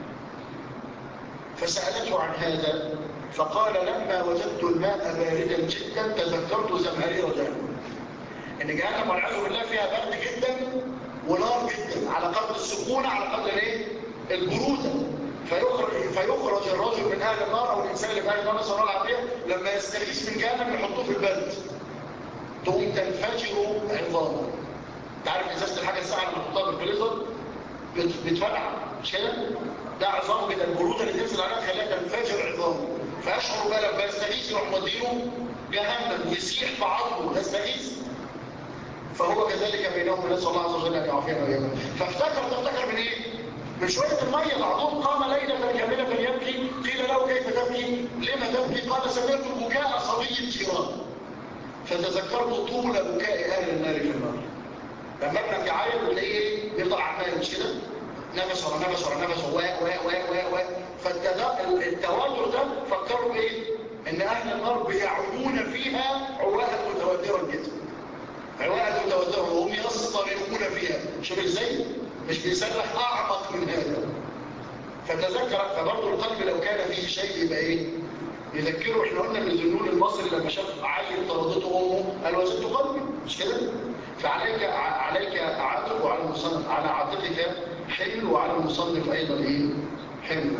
فسالته عن هذا فقال لما وجدت الماء باردا جدا تذكرت زمهرير جهنم ان جهنم والعياذ بالله فيها برد جدا ونار جدا على قدر السخونه على قدر الايه البروده فيخرج فيخرج الرجل من اهل النار او الانسان اللي في اهل النار نسال الله العافيه لما يستغيث من جهنم يحطوه في البرد تقوم تنفجر عظامه انت عارف ازازه الحاجه الساعه لما تحطها في الفريزر بتفرقع مش كده ده عظامه كده البروده اللي تنزل عليها تخليها تنفجر عظامه فاشعر بقى لما يستغيث يروح مدينه جهنم يسيح في عظمه يستغيث فهو كذلك بينهم نسال الله عز وجل ان يعافينا واياكم فافتكر تفتكر من ايه من شويه الميه بعضهم قام ليله كامله يبكي قيل له كيف تبكي لما تبكي قال سمعت بكاء صبي الجيران فتذكرت طول بكاء اهل النار في النار لما ابنك يعيط تلاقيه ايه بيطلع عمال مش كده نفس ورا نفس ورا نفس و و و و و فالتواتر ده فكروا بايه ان اهل النار بيعومون فيها عواء متواترا جدا عواء متواترا وهم يصطرخون فيها شوف ازاي مش بيسلح اعمق من هذا فتذكر فبرضه القلب لو كان فيه شيء يبقى ايه يذكره احنا قلنا ان ذنون المصري لما شاف عيل طردته امه قال وزدت قلبي مش كده فعليك عليك عاتق وعلى المصنف على عاتقك حمل وعلى المصنف ايضا ايه حمل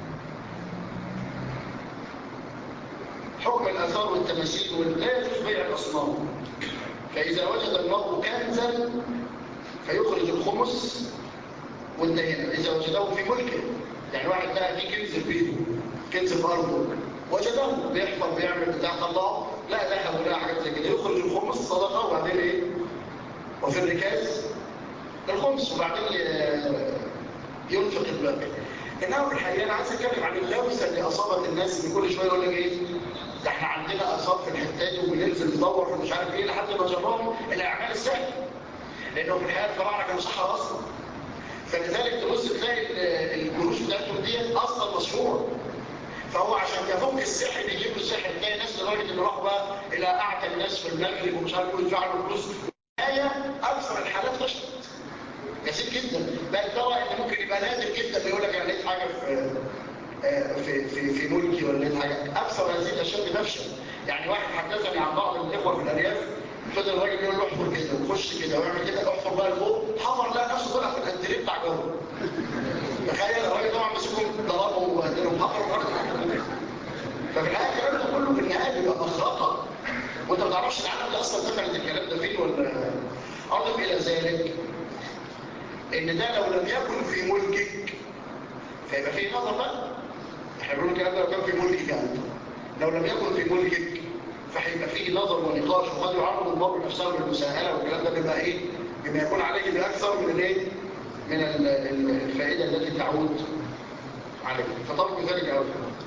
حكم الاثار والتماثيل لا يجوز بيع الاصنام فاذا وجد المرء كنزا فيخرج الخمس والدينه اذا وجده في ملكه يعني واحد لقى فيه كنز في بيته كنز في ارضه وجده بيحفر بيعمل بتاع الله لا ذهب ولا حاجات زي كده يخرج الخمس صدقه وبعدين ايه وفي الركاز الخمس وبعدين ينفق الباقي انما في الحقيقه انا عايز اتكلم عن اللوثه اللي اصابت الناس اللي كل شويه يقول لك ايه ده احنا عندنا اثار في الحته دي وبننزل ندور في مش عارف ايه لحد ما جربوا الاعمال السهله لانه في الحياه الفراعنه كانوا صحراء اصلا فلذلك تبص تلاقي الجروش بتاعتهم ديت اصلا مشهوره فهو عشان يفك السحر بيجيب له السحر تلاقي ناس لدرجه ان راحوا بقى الى اعتى الناس في المغرب ومش عارف ايه يدفعوا فلوس النهايه اكثر الحالات فشلت كثير جدا بل ترى ان ممكن يبقى نادر جدا يقول لك انا لقيت حاجه في في في في ملكي ولا لقيت حاجه اكثر هذه الاشياء بتفشل يعني واحد حدثني عن بعض الاخوه في الارياف فضل الراجل يقول له احفر كده وخش كده واعمل كده احفر بقى لفوق حفر لقى نفسه طلع في الانتريه بتاع جوه تخيل الراجل طبعا مسكهم ضربهم وهدلهم حفروا الارض ففي الحقيقه الكلام ده كله في النهايه بيبقى مخرطه وانت ما تعرفش العالم ده اصلا دخلت الكلام ده فين ولا اضف الى ذلك ان ده لو لم يكن في ملكك فيبقى فيه نظر بقى احنا بنقول الكلام ده لو كان في ملكك يعني لو لم يكن في ملكك فهيبقى فيه نظر ونقاش وقد يعرض المرء نفسه للمساءله والكلام ده بما ايه بما يكون عليه باكثر من الايه من الفائده التي تعود عليه فطرق ذلك اول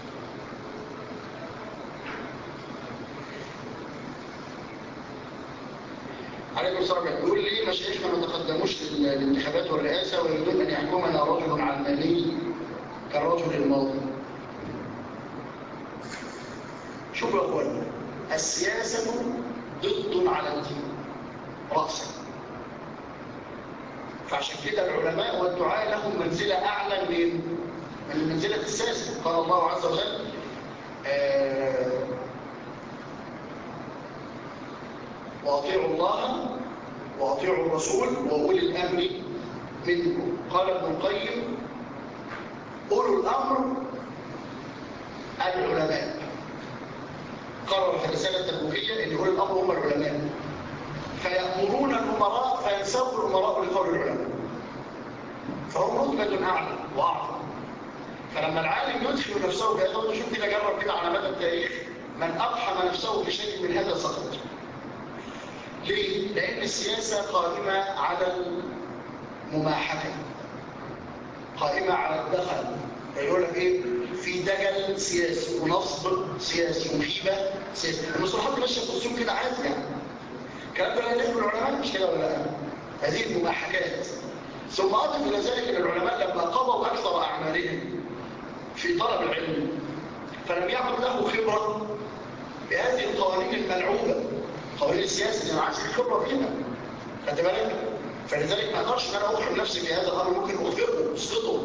عليكم السلام يقول لي مشايخنا ما تقدموش للانتخابات والرئاسة ويريدون أن يحكمنا رجل علماني كالرجل الماضي شوفوا يا أخوانا السياسة ضد على الدين رأسا فعشان كده العلماء والدعاء لهم منزلة أعلى من من منزلة السياسة قال الله عز وجل آه واطيعوا الله واطيعوا الرسول واولي الامر منكم قال ابن القيم اولو الامر العلماء قرر في الرساله التبوكيه ان اولي الامر هم العلماء فيامرون الامراء فينسب الامراء لقول العلماء فهم رتبه اعلى واعظم فلما العالم يدخل نفسه في هذا شوف كده جرب كده على مدى التاريخ من اقحم نفسه في شيء من هذا سقط ليه؟ لأن السياسة قائمة على المماحكة قائمة على الدخل يقول لك ايه في دجل سياسي ونصب سياسي وخيبة سياسي المصطلحات ماشية في السوق كده عادي يعني الكلام ده لا يليق بالعلماء مش كده ولا لا هذه المماحكات ثم أضف إلى ذلك أن العلماء لما قضوا أكثر أعمالهم في طلب العلم فلم يعد له خبرة بهذه القوانين الملعوبة قوانين السياسة دي ما عادش في خبرة فيها خدت بالك فلذلك ما اقدرش ان انا اخرج نفسي في هذا الامر ممكن اخفقه اسقطه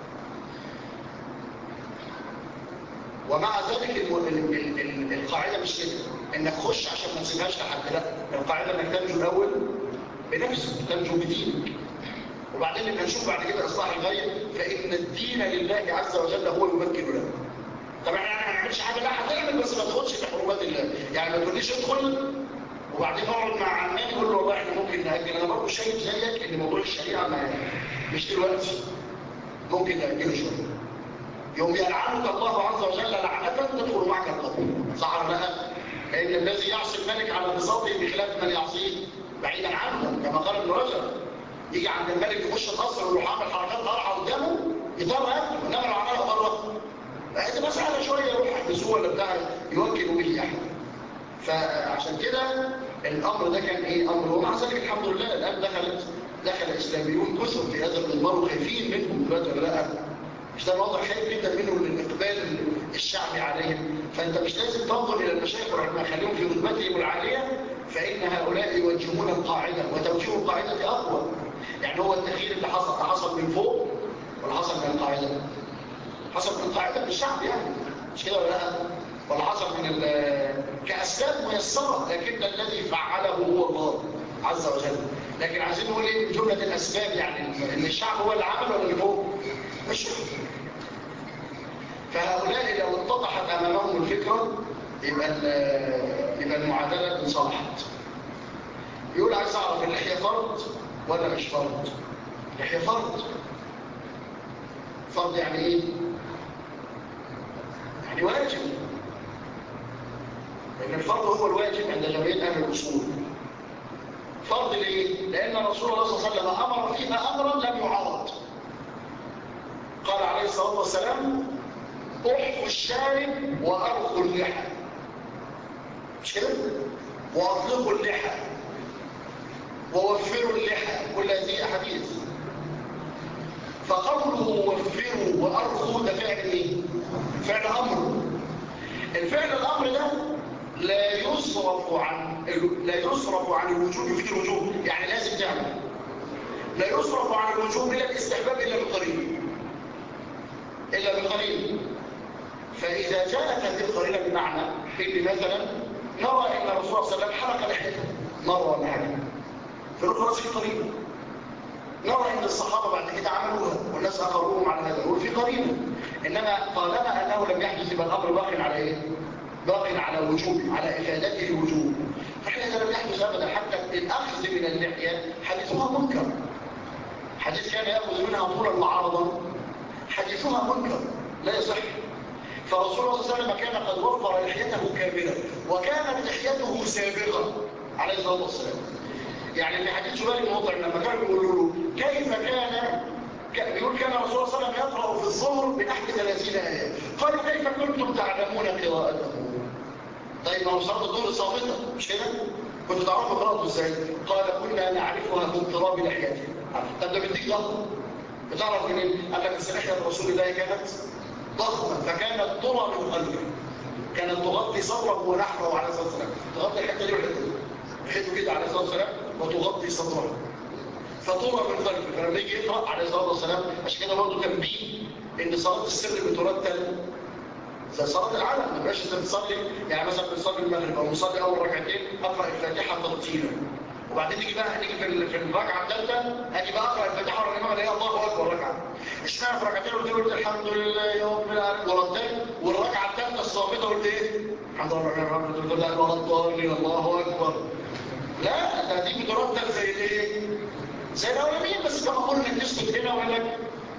ومع ذلك ال ال ال ال القاعدة مش كده انك خش عشان ما تسيبهاش لحد لا القاعدة انك تنجو الاول بنفسك تنجو بدينك وبعدين لما نشوف بعد كده اصلاح الغير فان الدين لله عز وجل هو يمكن له طب احنا ما نعملش حاجه لا هتعمل بس ما تدخلش في حرمات الله يعني ما تقوليش ادخل وبعدين اقعد مع عمان يقول له والله احنا ممكن ناجل انا برضه شايف زيك ان موضوع الشريعه ما مش دلوقتي ممكن ناجله شويه يوم يلعنك الله عز وجل لعنه تدخل معك القبر صح ولا لا؟ لان الذي يعصي الملك على بساطه بخلاف من يعصيه بعيدا عنه كما قال ابن رجب يجي عند الملك يخش القصر ويروح عامل حركات طالعه قدامه يضرب قلبه انما لو عملها بره هذه مسألة شوية يروح يحبسوه ولا بتاع يوكلوا به أحد فعشان كده الأمر ده كان إيه أمر ومع ذلك الحمد لله الآن دخلت دخل اسلاميون كثر في هذا المنبر وخايفين منهم دلوقتي ولا لا مش ده الوضع خايف جدا منهم للاقبال الشعبي عليهم فانت مش لازم تنظر الى المشايخ والعلماء خليهم في رتبتهم العاليه فان هؤلاء يوجهون القاعده وتوجيه القاعده اقوى يعني هو التغيير اللي حصل ده حصل من فوق ولا حصل من القاعده حصل من القاعده من الشعب يعني مش كده ولا لا ولا حصل من كاسباب ميسره لكن الذي فعله هو الله عز وجل لكن عايزين نقول ايه من جمله الاسباب يعني ان الشعب هو اللي عمل ولا اللي فوق الشعب فهؤلاء لو اتضحت امامهم الفكره يبقى يبقى المعادله انصلحت يقول عايز اعرف اللحيه فرض ولا مش فرض اللحيه فرض فرض يعني ايه يعني واجب لان الفرض هو الواجب عند جميع اهل الاصول فرض ليه لان رسول الله صلى الله عليه وسلم امر فيها امرا لم يعرض قال عليه الصلاه والسلام احفوا الشارب وارخوا اللحى مش كده واطلقوا اللحى ووفروا اللحى كل هذه احاديث فقوله وفروا وارخوا ده فعل ايه فعل امر الفعل الامر ده لا يصرف عن لا يصرف عن الوجوب في الوجوب يعني لازم تعمل لا يصرف عن الوجوب الى الاستحباب الا بقليل الا بقليل فاذا جاءت هذه القرينه بمعنى ان مثلا نرى ان الرسول صلى الله عليه وسلم حرق لحيته مره ولا حاجه فنقول خلاص في قرينه نرى ان الصحابه بعد كده عملوها والناس اقروهم على هذا نقول في قرينه انما طالما انه لم يحدث يبقى الامر باق على ايه باق على وجوب على افادته الوجوب فحين لم يحدث ابدا حتى الاخذ من اللحيه حديثها منكر حديث كان ياخذ منها طولا وعرضا حديثها منكر لا يصح فرسول الله صلى الله عليه وسلم كان قد وفر لحيته كامله وكانت لحيته سابقه عليه الصلاه والسلام يعني في حديث جبال الموضع لما كانوا بيقولوا له كيف كان بيقول كان رسول الله صلى الله عليه وسلم يقرأ في الظهر بنحو 30 آية قالوا كيف كنتم تعلمون قراءته طيب ما هو صلاة الظهر صامتة مش كده كنتوا تعرفوا قراءته ازاي قال كنا نعرفها باضطراب لحيته طب ده بيديك ضغط بتعرف منين قال لك بس لحية رسول الله كانت ضخمة فكانت ترى من قلبه كانت تغطي صدره ونحره عليه الصلاة والسلام تغطي الحتة دي والحتة دي حته كده عليه الصلاة والسلام وتغطي صدره فطورة من قلبه فلما يجي يقرأ عليه الصلاة والسلام عشان كده برضه تنبيه ان صلاة السر بترتل زي صلاة العالم ما تبقاش انت بتصلي يعني مثلا بتصلي المغرب او بتصلي اول ركعتين اقرأ الفاتحة ترتيلا وبعدين تيجي بقى هنيجي في في الركعه الثالثه هاجي بقى اقرا الفاتحه والامام الاقي الله اكبر ركعه اشمعنى في ركعتين قلت له الحمد لله يا رب العالمين ورتين والركعه الثالثه الصامته قلت ايه الحمد لله الحمد لله ولا الضالين الله اكبر لا ده دي بترتب زي الايه زي الاولانيين بس كما قلنا انك تسكت هنا ويقول لك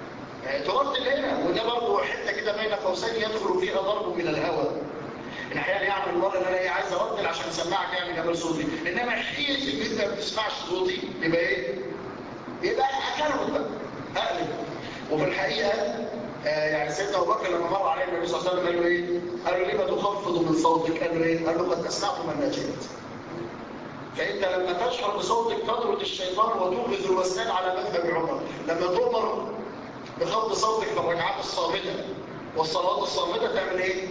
ترتب هنا وده برضه حته كده بين قوسين يدخل فيها ضرب من الهوى ان احيانا يعمل المره ان انا ايه عايز ارتل عشان اسمعك يعني جمال صوتي انما حين ان انت ما بتسمعش صوتي يبقى ايه يبقى اكلم بقى اقلب وفي الحقيقه آه يعني سيدنا ابو بكر لما مر عليه النبي صلى الله عليه وسلم قال له ايه قال له لما تخفض من صوتك قال له ايه قال له قد اسمعت من ناجيت فانت لما تشعر بصوتك تطرد الشيطان وتوقظ الوسنان على مذهب عمر لما تؤمر بخفض صوتك في الركعات الصامته والصلوات الصامته تعمل ايه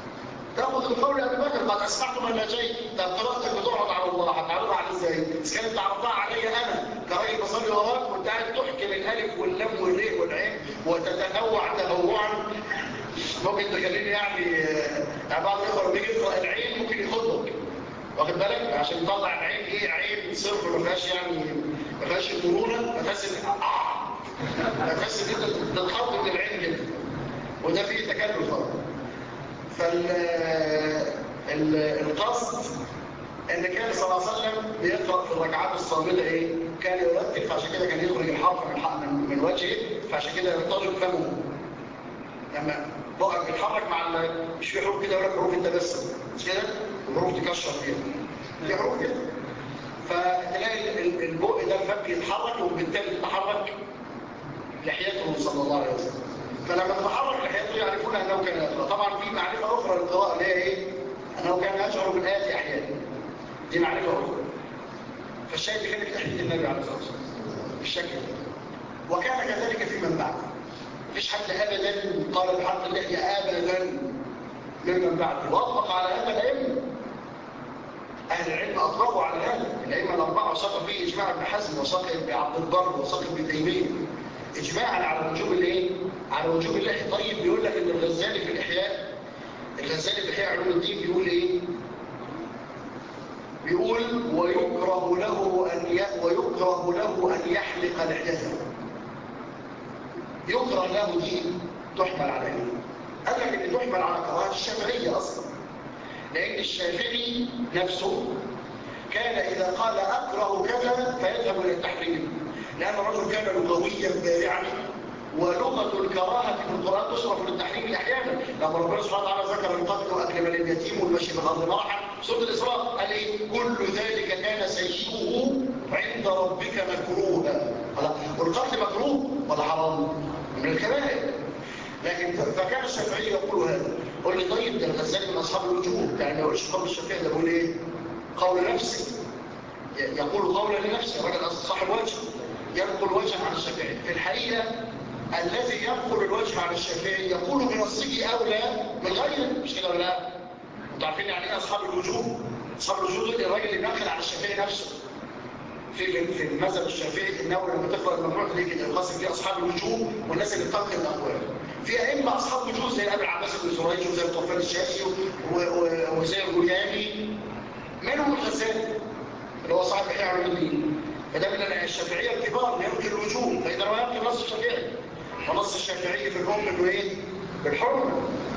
تاخذ القول ابي بكر قد اسمعت من ناجيت طب قراءتك بتعرض على الله هتعرضها عليه ازاي اذا كانت عرضها علي انا كراجل بصلي وراك وانت قاعد تحكم الالف واللام والري والعين وتتنوع تنوعا ممكن تخليني يعني يعني بعض الاخوه بيجي يقرا العين ممكن يخضك واخد بالك عشان يطلع العين ايه عين صرف ما فيهاش يعني ما فيهاش المرونه فتحس ان فتحس ان انت تتخض من العين كده وده فيه تكلف طبعا فالقصد ان كان صلى الله عليه وسلم بيقرأ في الركعات الصامتة ايه كان يرتب فعشان كده كان يخرج الحرف من, من, من وجهه فعشان كده يرتجل فمه لما بقى بيتحرك مع مش في حروف كده ولا حروف التبسم مش كده وحروف تكشر فيها في حروف كده فتلاقي البق ده الفك يتحرك وبالتالي تتحرك لحيته صلى الله عليه وسلم فلما تتحرك لحياته يعرفون أنه كان يقرأ طبعا في معرفة أخرى للقراءة اللي هي إيه؟ أنه كان يشعر بالآية أحيانا دي معرفة أخرى فالشاهد كانت تحية النبي عليه الصلاة والسلام بالشكل ده وكان كذلك في من بعد مفيش حد ابدا قال بحق اللحيه ابدا ممن بعد واطلق على هذا العلم اهل العلم اطلقوا على هذا الائمه الاربعه وساق فيه اجماع ابن حزم وساق ابن عبد البر وساق ابن تيميه اجماعا على وجوب الايه على وجوب اللحيه طيب بيقول لك ان الغزالي في الاحياء الغزالي في احياء علوم الدين بيقول ايه بيقول ويكره له ان ي... ويكره له ان يحلق لحيته يكره له دي تحمل على ايه قال لك ان تحمل على كراهه الشافعيه اصلا لان الشافعي نفسه كان اذا قال اكره كذا فيذهب الى التحريم لان الرجل كان لغويا بارعا ولغه الكراهه في القران تصرف للتحريم احيانا لما ربنا سبحانه وتعالى ذكر القتل واكل مال اليتيم والمشي بغض مرحا سوره الاسراء قال ايه كل ذلك كان سيئه عند ربك مكروها والقتل مكروه ولا حرام من الكبائر لكن فكان الشافعي يقول هذا قل لي طيب ده الغزالي من اصحاب الوجوب يعني ما يقولش قول الشافعي ده بيقول ايه قول نفسي يقول قولا لنفسه راجل صاحب وجه ينقل وجه عن الشافعي في الحقيقه الذي ينقل الوجه عن الشافعي يقول بنصه اولى من غيره مش كده ولا لا انتوا عارفين يعني ايه اصحاب الوجوب اصحاب الوجوب دول الراجل اللي ناقل عن الشافعي نفسه في في المذهب الشافعي انه لما تقرا الممنوع تلاقي كده يقسم فيه اصحاب الوجوب والناس اللي بتنقل الاقوال في ائمه اصحاب وجوب زي ابي العباس بن سريج وزي الطفيل الشاشي وزي الغلامي منهم الغزالي اللي هو صاحب احياء علوم الدين فده من الشافعيه الكبار ينقل الوجوب فاذا هو ينقل نص الشافعي ونص الشافعي في الام انه ايه بالحرمه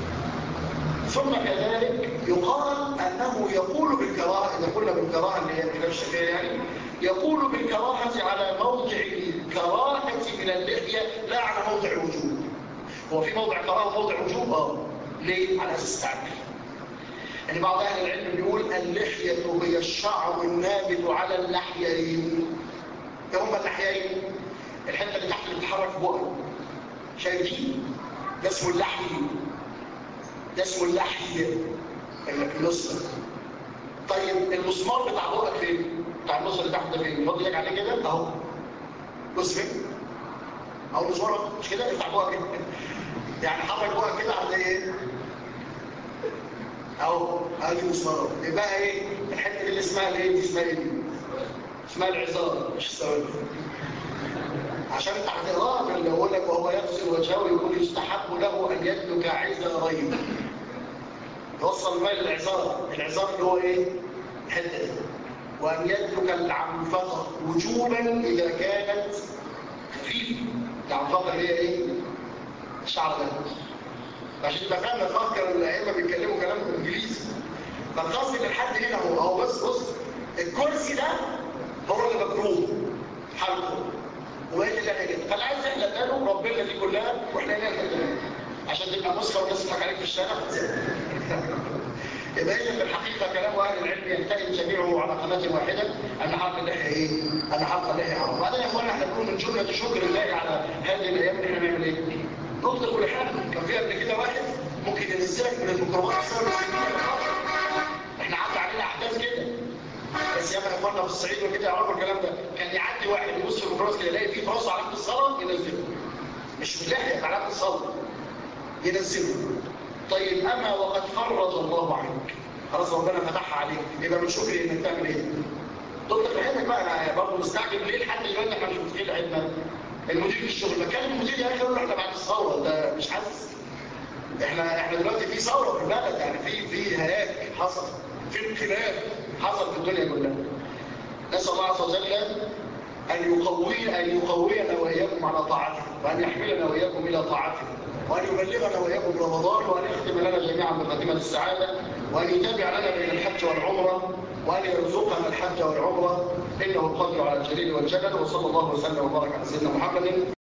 ثم كذلك يقال انه يقول بالكراهه اذا قلنا بالكراهه اللي هي كلام الشافعي يعني يقول بالكراهه على موضع الكراهه من اللحيه لا على موضع الوجوب هو في موضع كراهه وموضع وجوب اه ليه على اساس التعبير يعني بعض اهل العلم بيقول اللحيه هي الشعر النابت على اللحيين ايه هم اللحيين الحته اللي تحت اللي بتتحرك في بقى شايفين ده اسمه اللحي ده اسمه اللحي النص طيب المسمار بتاع بقك فين بتاع النص اللي تحت ده فين فاضي لك عليه كده اهو بص فين اهو المسمار مش كده افتح بقك كده يعني حرك بقك كده عند ايه اهو ادي المسمار يبقى ايه الحته اللي اسمها الايه دي اسمها ايه اسمها العظام مش السواد عشان انت هتقراها اللي يقول لك وهو يغسل وجهه يقول يستحب له ان يدلك عذارين يوصل الماء للعذار العذار اللي هو ايه الحته دي وان يدلك العنفقه وجوبا اذا كانت خفيفه العنفقه اللي هي ايه الشعر ده عشان تبقى فاهم الفكر الائمه بيتكلموا كلام انجليزي فالقصد ان الحد هنا هو اهو بص بص الكرسي ده هو اللي مكروه حلقه وبقيت اللي كده فاللي عايز يحلق له ربنا دي كلها واحنا هنا الحته دي عشان تبقى مسخه والناس تضحك عليك في الشارع يبقى اذا في الحقيقه كلام اهل العلم ينتهي جميعه على قناه واحده ان حلق اللحيه ايه؟ ان حلق اللحيه حرام وبعدين يا اخوانا احنا بنقول من جمله شكر الله على هذه الايام ان احنا نعمل ايه؟ نطلق لحانا كان في قبل كده واحد ممكن ينزلك من الميكروبات بسبب احنا عدى علينا احداث كده بس ياما اخواننا في الصعيد وكده يعرفوا الكلام ده كان يعدي واحد يبص في الميكروبات كده يلاقي فيه فرصه علامه الصلاه ينزله مش باللحيه علامه الصلاه ينزله طيب اما وقد فرج الله عنك خلاص ربنا فتحها عليك يبقى من شكري انك تعمل ايه تطلق عينك بقى انا برضه مستعجب ليه لحد دلوقتي احنا مش متخيل عيننا المدير في الشغل بكلم المدير يا اخي اقول له احنا بعد الثوره ده مش حاسس احنا احنا دلوقتي في ثوره في البلد يعني في في هلاك حصل في انقلاب حصل في الدنيا كلها نسال الله عز وجل ان يقوي ان يقوينا واياكم على طاعته وان يحملنا واياكم الى طاعته وأن يبلغنا وإياكم رمضان وأن يختم لنا جميعا بخاتمة السعادة وأن يتابع لنا بين الحج والعمرة وأن يرزقنا الحج والعمرة إنه القدر على الجليل والجلل وصلى الله وسلم وبارك على سيدنا محمد